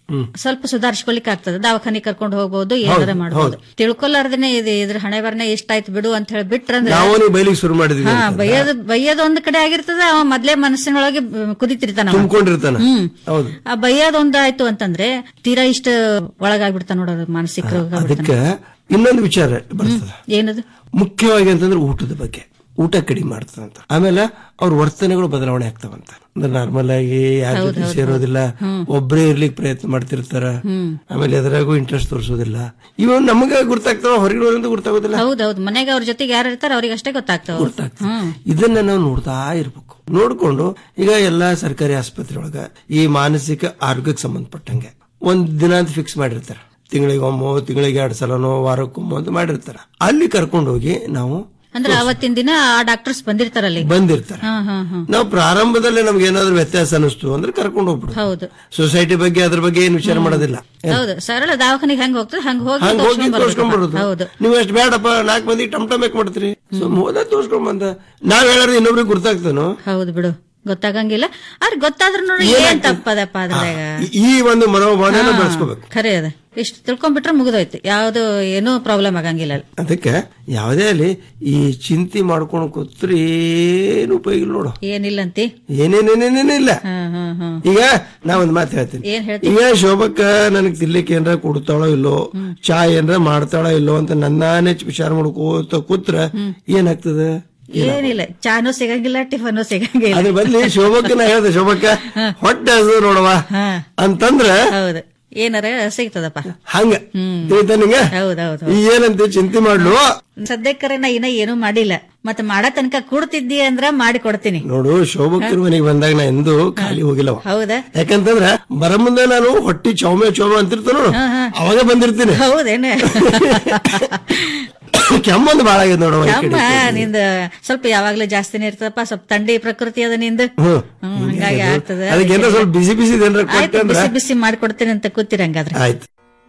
[SPEAKER 16] ಹ್ಮ್.
[SPEAKER 17] ಸ್ವಲ್ಪ ಸುಧಾರಿಸ್ಕೊಲಿಕ್ಕೆ ಆಗ್ತದೆ ದವಾಖಾನೆ ಕರ್ಕೊಂಡು ಹೋಗ್ಬೋದು ಏನಾರ
[SPEAKER 16] ಹೌದು,
[SPEAKER 17] ಮಾಡ್ಬೋದು ತಿಳ್ಕೊಲಾರ್ದೇನೆ ಇದು ಇದ್ರ ಹಣೆ ಬರನೆ ಎಷ್ಟಾಯ್ತು ಬಿಡು ಅಂತ ಹೇಳಿ ಬಿಟ್ರಂದ್ರೆ
[SPEAKER 16] ನಾವು ನೀವು ಬೈಲಿಗೆ ಶುರು ಮಾಡಿದ್ವಿ
[SPEAKER 17] ಹಾ
[SPEAKER 16] ಅಂತ.
[SPEAKER 17] ಬೈಯೋದು ಬೈಯೋದು ಒಂದ್ ಕಡೆ ಆಗಿರ್ತದ ಅವ ಮೊದ್ಲೇ ಮನಸ್ಸಿನೊಳಗೆ ಕುದಿತಿರ್ತಾನ ಅವ.
[SPEAKER 16] ತುಂಬಿಕೊಂಡಿರ್ತಾನ
[SPEAKER 17] ಹ್ಮ್
[SPEAKER 16] ಹೌದು
[SPEAKER 17] ಆ ಬೈಯೋದ್ ಒಂದಾಯ್ತು ಅಂತಂದ್ರೆ ತೀರಾ ಇಷ್ಟ ಒಳಗಾಗ್ಬಿಡ್ತಾನ ನೋಡೋದು ಮಾನಸಿಕ ರೋಗ
[SPEAKER 16] ಅದಕ್ಕೆ ಇನ್ನೊಂದು ವಿಚಾರ ಬರ್ತದೆ
[SPEAKER 17] ಏನದು
[SPEAKER 16] ಮುಖ್ಯವಾಗಿ ಅಂತಂದ್ರೆ ಊಟದ ಬಗ್ಗೆ ಊಟ ಕಡಿಮೆ ಮಾಡ್ತದಂತ ಆಮೇಲೆ ಅವ್ರ ವರ್ತನೆಗಳು ಬದಲಾವಣೆ ಆಗ್ತಾವಂತ ಅಂದ್ರೆ ನಾರ್ಮಲ್ ಆಗಿ ಯಾರ
[SPEAKER 17] ಹೌದ್
[SPEAKER 16] ಜೊತೆ
[SPEAKER 17] ಹೌದ್
[SPEAKER 16] ಸೇರೋದಿಲ್ಲ
[SPEAKER 17] ಹ್ಮ್.
[SPEAKER 16] ಒಬ್ಬರೇ ಇರ್ಲಿಕ್ಕೆ ಪ್ರಯತ್ನ ಮಾಡ್ತಿರ್ತಾರ
[SPEAKER 17] ಹ್ಮ್.
[SPEAKER 16] ಆಮೇಲೆ ಎದುರಾಗೂ ಇಂಟ್ರೆಸ್ಟ್ ತೋರಿಸೋದಿಲ್ಲ ಇವ ನಮಗ ಗೊತ್ತಾಗ್ತಾವ ಹೊರಗಿನವರಿಂದ ಗೊತ್ತಾಗೋದಿಲ್ಲ
[SPEAKER 17] ಹೌದೌದು ಮನೆಗೆ ಅವ್ರ ಜೊತೆಗೆ ಯಾರು ಇರ್ತಾರ ಅವ್ರಿಗೆ ಅಷ್ಟೇ ಗೊತ್ತಾಗ್ತಾವ ಹ್ಮ್
[SPEAKER 16] ಇದನ್ನ ನಾವು ನೋಡ್ತಾ ಇರ್ಬೇಕು ನೋಡ್ಕೊಂಡು ಈಗ ಎಲ್ಲಾ ಸರ್ಕಾರಿ ಆಸ್ಪತ್ರೆ ಒಳಗ ಈ ಮಾನಸಿಕ ಆರೋಗ್ಯಕ್ಕೆ ಸಂಬಂಧಪಟ್ಟಂಗೆ ಒಂದ್ ದಿನ ಅಂತ ಫಿಕ್ಸ್ ಮಾಡಿರ್ತಾರ ತಿಂಗಳಿಗೊಮ್ಮೋ ತಿಂಗಳಿಗೆ ಎರಡ್ ಸಲನೋ ವಾರಕ್ಕೊಮ್ಮೋ ಅಂತ ಮಾಡಿರ್ತಾರ ಅಲ್ಲಿ ಕರ್ಕೊಂಡು ಹೋಗಿ ನಾವು
[SPEAKER 17] ಅಂದ್ರೆ ಅವತ್ತಿನ ದಿನ ಆ ಡಾಕ್ಟರ್ಸ್ ಬಂದಿರ್ತಾರ ಅಲ್ಲಿ
[SPEAKER 16] ಬಂದಿರ್ತಾರೆ
[SPEAKER 17] ಹಾ ಹಾ ಹಾ
[SPEAKER 16] ನಾವು ಪ್ರಾರಂಭದಲ್ಲೇ ನಮ್ಗೆ ಏನಾದ್ರು ವ್ಯತ್ಯಾಸ ಅನಿಸ್ತು ಅಂದ್ರೆ ಕರ್ಕೊಂಡು ಹೋಗ್ಬಿಡು
[SPEAKER 17] ಹೌದು
[SPEAKER 16] ಸೊಸೈಟಿ ಬಗ್ಗೆ ಅದ್ರ ಬಗ್ಗೆ ಏನು ವಿಚಾರ ಮಾಡೋದಿಲ್ಲ
[SPEAKER 17] ಹೌದು ಸರಳ ದವಾಖಾನಿಗೆ ಹೆಂಗ್ ಹೋಗ್ತದೆ ಹಂಗ ಹೋಗಿ
[SPEAKER 16] ಹಂಗ ಹೋಗಿ
[SPEAKER 17] ತೋರ್ಸ್ಕೊಂಡ್
[SPEAKER 16] ತೋರ್ಸ್ಕೊಂಡ್
[SPEAKER 17] ಬರ್ಬೇಕಪ್ಪ.
[SPEAKER 16] ಬರೋದು
[SPEAKER 17] ಹೌದು
[SPEAKER 16] ನೀವು ಎಷ್ಟು ಬೇಡಪ್ಪ ನಾಲ್ಕು ಮಂದಿ ಟಮ್ ಟಮ್ ಯಾಕೆ ಮಾಡ್ತೀರಿ ಸೊ ಹೋದ ತೋರ್ಸ್ಕೊಂಡ್ ಬಂದ ನಾವ್ ಹೇಳೋದು ಇನ್ನೊಬ್ರಿಗೆ ಗೊತ್ತಾಗ್ತಾನೋ
[SPEAKER 17] ಹೌದು ಬಿಡು ಗೊತ್ತಾಗಂಗಿಲ್ಲ ಆದ್ರೆ ಗೊತ್ತಾದ್ರೂ ನೋಡಿ ಏನ್ ತಪ್ಪದಪ್ಪ ಅದ್ರಾಗ
[SPEAKER 16] ಈ ಒಂದು ಮನೋಭಾವನೆಯನ್ನು ಬೆಳೆಸ್ಕೋಬೇಕು
[SPEAKER 17] ಖರೆ ಅದ ಇಷ್ಟು ತಿಳ್ಕೊಂಡ್ಬಿಟ್ರೆ ಮುಗಿದೋಯ್ತು ಯಾವ್ದು ಏನೂ ಪ್ರಾಬ್ಲಮ್ ಆಗಂಗಿಲ್ಲ ಅಲ್ಲಿ.
[SPEAKER 16] ಅದಕ್ಕೆ ಯಾವುದೇ ಅಲ್ಲಿ ಈ ಚಿಂತೆ ಮಾಡ್ಕೊಂಡು ಕೂತ್ರೆ ಏನು ಉಪಯೋಗ ಇಲ್ಲ ನೋಡು
[SPEAKER 17] ಏನಿಲ್ಲಂತಿ
[SPEAKER 16] ಏನೇನೇನೇನೇನಿಲ್ಲ
[SPEAKER 17] ಹ್ಮ್ ಹ್ಮ್ ಹ್ಮ್
[SPEAKER 16] ಈಗ ನಾ ಒಂದ್ ಮಾತು ಹೇಳ್ತೀನಿ
[SPEAKER 17] ಏನ್ ಹೇಳ್ತಿ
[SPEAKER 16] ಈಗ ಶೋಭಕ್ಕ ನನಗ್ ತಿನ್ಲಿಕ್ಕೆ ಏನ್ರ ಕೊಡ್ತಾಳೋ ಇಲ್ಲೋ ಚಾ ಏನ್ರ ಮಾಡ್ತಾಳೋ ಇಲ್ಲೋ ಅಂತ ನನ್ನಾನೇ ವಿಚಾರ ಮಾಡ್ಕೋತ ಕೂತ್ರ ಏನಾಗ್ತದ
[SPEAKER 17] ಏನಿಲ್ಲ ಚಾನು ಸಿಗಂಗಿಲ್ಲ ಟಿಫನು ಸಿಗಂಗಿಲ್ಲ
[SPEAKER 16] ಅದ್ರ ಬದ್ಲಿ ಶೋಭಕ್ಕ ನಾ ಹೇಳ್ದೆ ಶೋಭಕ್ಕ ಹೊಟ್ಟೆ ಹಸು ನೋಡವ ಅಂತಂದ್ರ
[SPEAKER 17] ಹೌದು ಏನಾರ ಸಿಗ್ತದಪ್ಪ
[SPEAKER 16] ಹಂಗ ತಿಳಿತಾ ನಿಂಗ
[SPEAKER 17] ಹೌದೌದು
[SPEAKER 16] ಈ ಏನಂತ ಚಿಂತೆ ಮಾಡ್ಲು
[SPEAKER 17] ಸದ್ಯಕ್ಕರೆ ನಾ ಇನ್ನ ಏನೂ ಮಾಡಿಲ್ಲ ಮತ್ತೆ ಮಾಡೋ ತನಕ ಕೂಡ್ತಿದ್ದಿ ಅಂದ್ರ ಮಾಡಿ ಕೊಡ್ತೀನಿ
[SPEAKER 16] ನೋಡು ಶೋಭಕ್ಕನ ಮನೆಗೆ ಬಂದಾಗ ನಾ ಎಂದೂ ಖಾಲಿ ಹೋಗಿಲ್ಲವ
[SPEAKER 17] ಹೌದಾ
[SPEAKER 16] ಯಾಕಂತಂದ್ರ ಬರ ಮುಂದೆ ನಾನು ಹೊಟ್ಟಿ ಚೌಮೆ ಚೌಮೆ ಅಂತಿರ್ತಾನ ಅವಾಗ ಬಂದಿರ್ತೀನಿ
[SPEAKER 17] ಹೌದೇನೆ
[SPEAKER 16] ಕೆಮ್ಮೊಂದು ಬಾಳ ಆಗ್ಯದ ನೋಡವ ಈ ಕಡೆ.
[SPEAKER 17] ಅಮ್ಮ ನಿಂದ ಸ್ವಲ್ಪ ಯಾವಾಗ್ಲೂ ಜಾಸ್ತಿನೇ ಇರ್ತದಪ್ಪ ಸ್ವಲ್ಪ ಥಂಡಿ ಪ್ರಕೃತಿ ಅದ ನಿಂದ
[SPEAKER 16] ಹ್ಮ್.
[SPEAKER 17] ಹ್ಮ್ ಹಂಗಾಗಿ ಆಗ್ತದ
[SPEAKER 16] ಅದಕ್ಕೆ ಏನೋ ಸ್ವಲ್ಪ ಬಿಸಿ ಬಿಸಿ ಏನ್ರ
[SPEAKER 17] ಆಯ್ತು
[SPEAKER 16] ಕೊಟ್ಟೆ ಅಂದ್ರ
[SPEAKER 17] ಬಿಸಿ ಬಿಸಿ ಮಾಡ್ಕೊಡ್ತೀನಿ ಅಂತ ಕೂತಿರ ಹಂಗಾದ್ರೆ
[SPEAKER 16] ಆಯ್ತು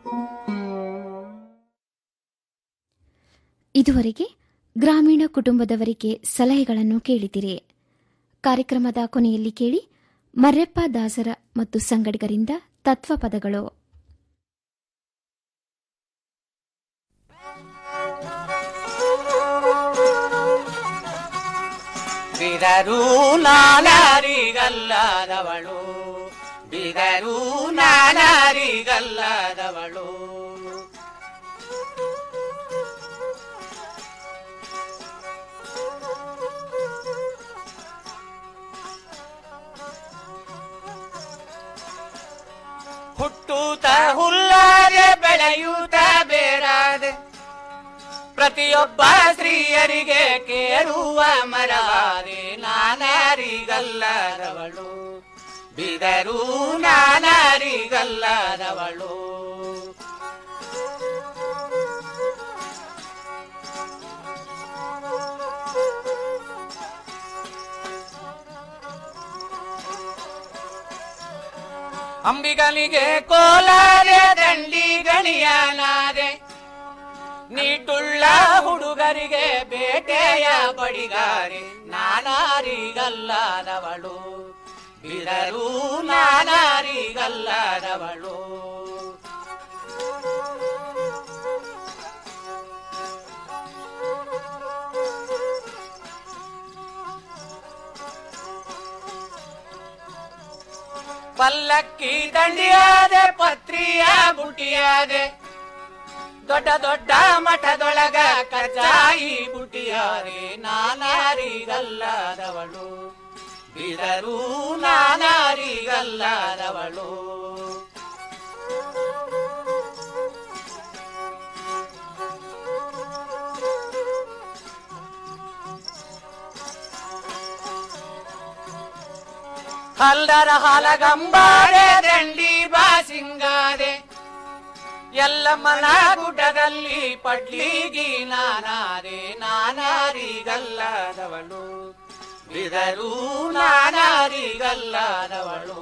[SPEAKER 5] ಇದುವರೆಗೆ ಗ್ರಾಮೀಣ ಕುಟುಂಬದವರಿಗೆ ಸಲಹೆಗಳನ್ನು ಕೇಳಿದಿರಿ ಕಾರ್ಯಕ್ರಮದ ಕೊನೆಯಲ್ಲಿ ಕೇಳಿ ಮರ್ಯಪ್ಪ ದಾಸರ ಮತ್ತು ಸಂಗಡಿಗರಿಂದ ತತ್ವಪದಗಳು
[SPEAKER 18] ಬಿದರು ನಾನಾರಿಗಲ್ಲದವಳು ಬಿದರು ನಾನಾರಿಗಲ್ಲದವಳು ಹುಟ್ಟೂತ ಹುಲ್ಲಾರೆ ಬೆಳೆಯೂತ ಬೇಡಾದೆ ಪ್ರತಿಯೊಬ್ಬ ಸ್ತ್ರೀಯರಿಗೆ ಕೇಳುವ ಮರಾರೆ ನಾನಾರಿಗಲ್ಲದವಳು ಬಿದರು ನಾನಾರಿಗಲ್ಲದವಳು ಅಂಬಿಗನಿಗೆ ಕೋಲಾರೆ ದಂಡಿ ಗಣಿಯನಾದೆ ನೀಟುಳ್ಳ ಹುಡುಗರಿಗೆ ಬೇಟೆಯ ಬಡಿಗಾರೆ ನಾನಾರಿಗಲ್ಲದವಳು ಬಿಡರು ನಾನಾರಿಗಲ್ಲದವಳು ಪಲ್ಲಕ್ಕಿ ದಂಡಿಯಾದೆ ಪತ್ರಿಯ ಬುಟಿಯಾದೆ ದೊಡ್ಡ ದೊಡ್ಡ ಮಠದೊಳಗ ಕಜ್ಜಾಯಿ ಬುಟಿಯಾರೆ ನಾನಾರಿಗಲ್ಲದವಳು ಬಿದರು ನಾನಾರಿಗಲ್ಲದವಳು ಹಲ್ದರ ಹಲಗಂಬಾರೆ ದಂಡಿ ಬಾಸಿಂಗಾರೆ ಎಲ್ಲಮ್ಮನ ಗುಡ್ಡದಲ್ಲಿ ಪಡ್ಲಿಗಿ ನಾನಾರೆ ನಾನಾರಿಗಲ್ಲದವಳು ಬಿದರು ನಾನಾರಿಗಲ್ಲದವಳು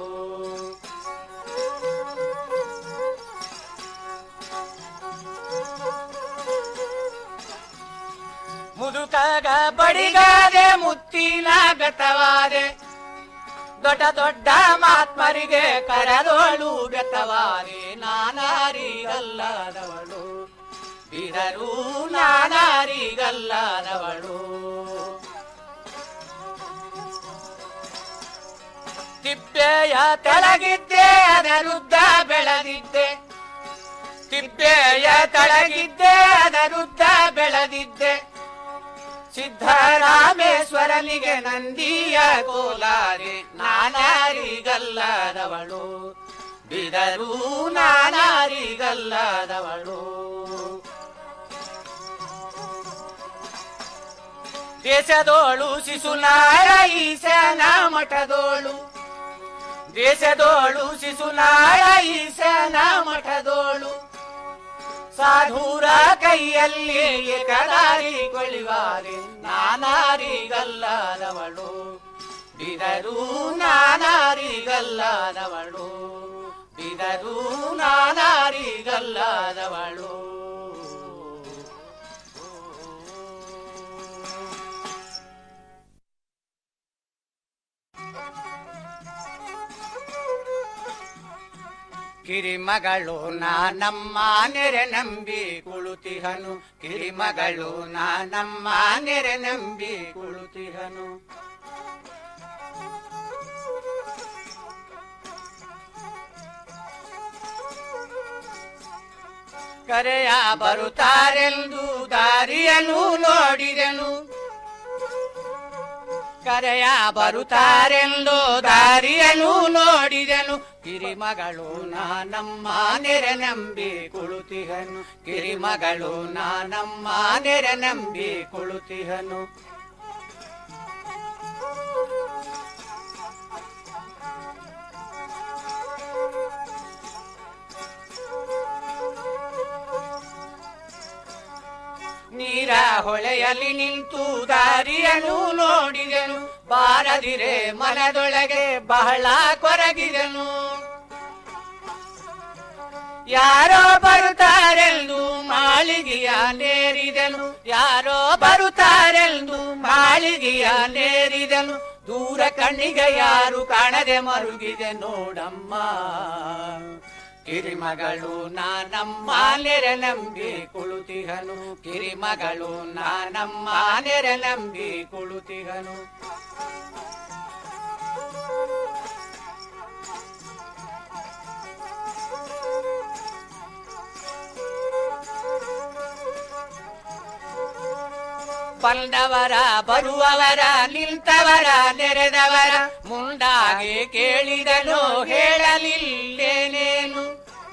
[SPEAKER 18] ಮುದುಕಗ ಬಡಿಗಾದೆ ಮುತ್ತಿನ ಗತವಾದೆ ದೊಡ್ಡ ದೊಡ್ಡ ಮಾತ್ಮರಿಗೆ ಕರೆದೋಳು ಬೆತ್ತವಾರಿ ನಾನಾರಿಗಲ್ಲದವಳು ಬಿದರು ನಾನಾರಿಗಲ್ಲದವಳು ತಿಪ್ಪೆಯ ತೆಳಗಿದ್ದೆ ಅದರುದ್ದ ಬೆಳೆದಿದ್ದೆ ತಿಪ್ಪೆಯ ತಳಗಿದ್ದೆ ಅದರುದ್ದ ಬೆಳೆದಿದ್ದೆ ಸಿದ್ದರಾಮೇಶ್ವರನಿಗೆ ನಂದಿಯ ಕೋಲಾರಿ ನಾನಾರಿಗಲ್ಲದವಳು ಬಿದರು ನಾನಾರಿಗಲ್ಲದವಳು ದೇಶದೋಳು ಶಿಶುನಾಳ ಈಶನ ಮಠದೋಳು ದೇಶದೋಳು ಶಿಶುನಾಳ ಈಶನ ಮಠದೋಳು ಸಾಧೂರ ಕೈಯಲ್ಲಿ ಏಕದಾರಿ ಕೊಳಿವಾರೆ ನಾನಾರಿಗಲ್ಲದವಳು ಬಿದರು ನಾನಾರಿಗಲ್ಲದವಳು ಬಿದರು ನಾನಾರಿಗಲ್ಲದವಳು ಕಿರಿಮಗಳು ನಾನಮ್ಮ ನೆರೆ ನಂಬಿ ಕುಳುತಿಹನು ಕಿರಿಮಗಳು ನಾನಮ್ಮ ನೆರೆ ನಂಬಿ ಕುಳುತಿಹನು ಕರೆಯ ಬರುತ್ತಾರೆಂದು ದಾರಿಯನ್ನು ನೋಡಿದೆನು ಕರೆಯ ಬರುತ್ತಾರೆಂದು ದಾರಿಯನ್ನು ನೋಡಿದೆನು ಕಿರಿಮಗಳು ನಾನಮ್ಮ ನೆರೆ ನಂಬಿ ಕುಳುತಿಹನು ಕಿರಿಮಗಳು ನಾನಮ್ಮ ನೆರೆ ನಂಬಿ ಕುಳುತಿಹನು ನೀರ ಹೊಳೆಯಲ್ಲಿ ನಿಂತು ದಾರಿಯನ್ನು ನೋಡಿದೆನು ಬಾರದಿರೆ ಮನದೊಳಗೆ ಬಹಳ ಕೊರಗಿದೆನು ಯಾರೋ ಬರುತ್ತಾರೆಂದು ಮಾಳಿಗೆಯ ನೇರಿದೆನು ಯಾರೋ ಬರುತ್ತಾರೆಂದು ಮಾಳಿಗೆಯ ನೇರಿದೆನು ದೂರ ಕಣ್ಣಿಗೆ ಯಾರು ಕಾಣದೆ ಮರುಗಿದೆ ನೋಡಮ್ಮ ಕಿರಿಮಗಳು ನಾನಮ್ಮ ನೆರೆ ನಂಬಿ ಕುಳುತಿಹನು ಕಿರಿಮಗಳು ನಾನಮ್ಮ ನೆರೆ ನಂಬಿ ಕುಳುತಿಹನು ಬಂದವರ ಬರುವವರ ನಿಂತವರ ನೆರೆದವರ ಮುಂದಾಗೆ ಕೇಳಿದನು ಹೇಳಲಿಲ್ಲೇನೇನು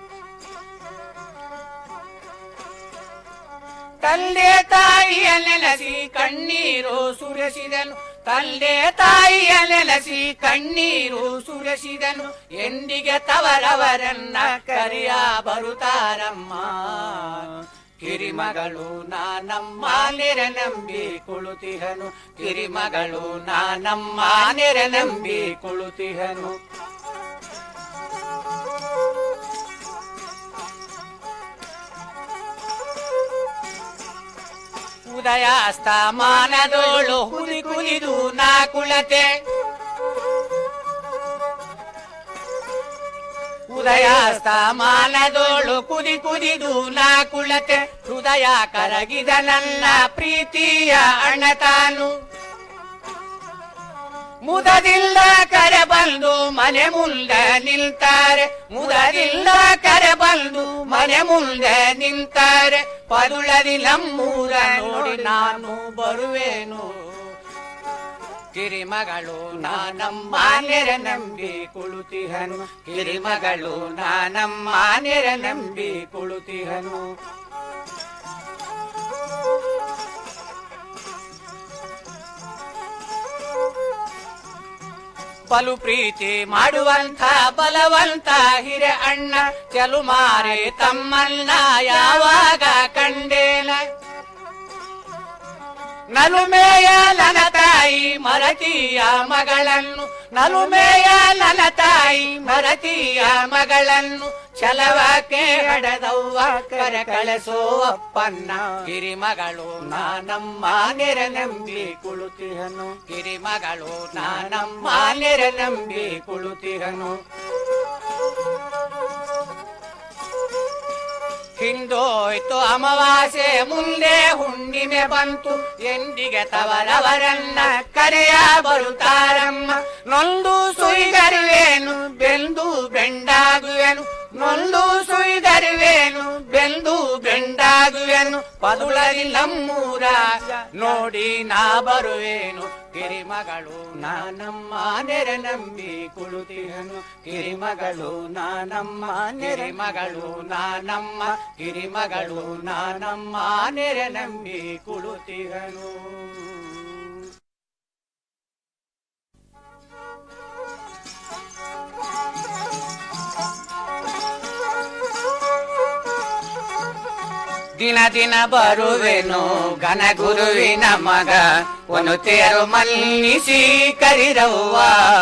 [SPEAKER 18] ತಂದೆ ತಾಯಿಯ ನೆನೆಸಿ ಕಣ್ಣೀರು ಸುರಸಿದನು ತಂದೆ ತಾಯಿಯ ನೆನೆಸಿ ಕಣ್ಣೀರು ಸುರಸಿದನು ಎಂದಿಗೆ ತವರವರನ್ನ ಕರೆಯ ಬರುತ್ತಾರಮ್ಮ ಕಿರಿಮಗಳು ನಾನಮ್ಮ ನೆರೆ ನಂಬಿ ಕುಳುತಿಹನು ಕಿರಿಮಗಳು ನಾನಮ್ಮ ನೆರೆ ನಂಬಿ ಕುಳುತಿಹನು ಉದಯಾಸ್ತಮಾನದೋಳು ಹುಲಿ ಕುಲಿದು ನಾ ಕುಳತೆ ಉದಯಾಸ್ತಮಾನದೋಳು ಕುದಿ ಕುದಿದು ನಾ ಕುಳತೆ ಹೃದಯ ಕರಗಿದ ನನ್ನ ಪ್ರೀತಿಯ ಅಣ್ಣ ತಾನು ಮುದದಿಂದ ಕರೆ ಬಂದು ಮನೆ ಮುಂದೆ ನಿಲ್ತಾರೆ ಮುದದಿಂದ ಕರೆ ಬಂದು ಮನೆ ಮುಂದೆ ನಿಲ್ತಾರೆ ಪದುಳದಿ ನಮ್ಮೂರ ನೋಡಿ ನಾನು ಬರುವೇನು ಕಿರಿಮಗಳು ನಾನಮ್ಮ ನೆರೆ ನಂಬಿ ಕುಳುತಿಹನು ಕಿರಿಮಗಳು ನಾನಮ್ಮ ನೆರೆ ನಂಬಿ ಕುಳುತಿಹನು ಬಲು ಪ್ರೀತಿ ಮಾಡುವಂಥ ಬಲವಂತ ಹಿರೆ ಅಣ್ಣ ಚೆಲುಮಾರೆ ತಮ್ಮನ್ನ ಯಾವಾಗ ಕಂಡೇನ ನಲುಮೆಯ ನನ್ನ ತಾಯಿ ಮರತಿಯ ಮಗಳನ್ನು ನಲುಮೆಯ ನನ್ನ ತಾಯಿ ಮರತಿಯ ಮಗಳನ್ನು ಛಲವಕ್ಕೆ ಹಡದವ್ವ ಕರ ಕಳಸೋ ಅಪ್ಪನ್ನ ಕಿರಿಮಗಳು ನಾನಮ್ಮ ನೆರೆ ನಂಬಿ ಕುಳುತಿಹನು ಕಿರಿಮಗಳು ನಾನಮ್ಮ ನೆರೆ ನಂಬಿ ಕುಳುತಿಹನು ಹಿಂದೋಯ್ತು ಅಮಾವಾಸ್ಯೆ ಮುಂದೆ ಹುಣ್ಣಿಮೆ ಬಂತು ಎಂದಿಗೆ ತವರವರನ್ನ ಕರೆಯ ಬರುತ್ತಾರಮ್ಮ ನೊಂದು ಸುಯ್ದರುವೇನು ಬೆಂದು ಬೆಂಡಾಗುವೆನು ನೊಂದು ಸುಯ್ದರುವೇನು ಬೆಂದು ಬೆಂಡಾಗುವೆನು ಪದುಳರಿ ನಮ್ಮೂರ ನೋಡಿ ನಾ ಬರುವೇನು ಕಿರಿಮಗಳು ನಾನಮ್ಮ ನೆರೆ ನಂಬಿ ಕುಳುತಿಹನು ಕಿರಿಮಗಳು ನಾನಮ್ಮ ನೆರೆ ಮಗಳು ನಾನಮ್ಮ ಕಿರಿಮಗಳು ನಾನಮ್ಮ ನೆರೆ ನಂಬಿ ಕುಳುತಿಹನು ದಿನ ದಿನ ಬರುವೆನು ಘನ ಗುರುವಿನ ಮಗ ಒಂದು ತೇರು ಮನ್ನಿಸಿ ಕರಿರವ್ವ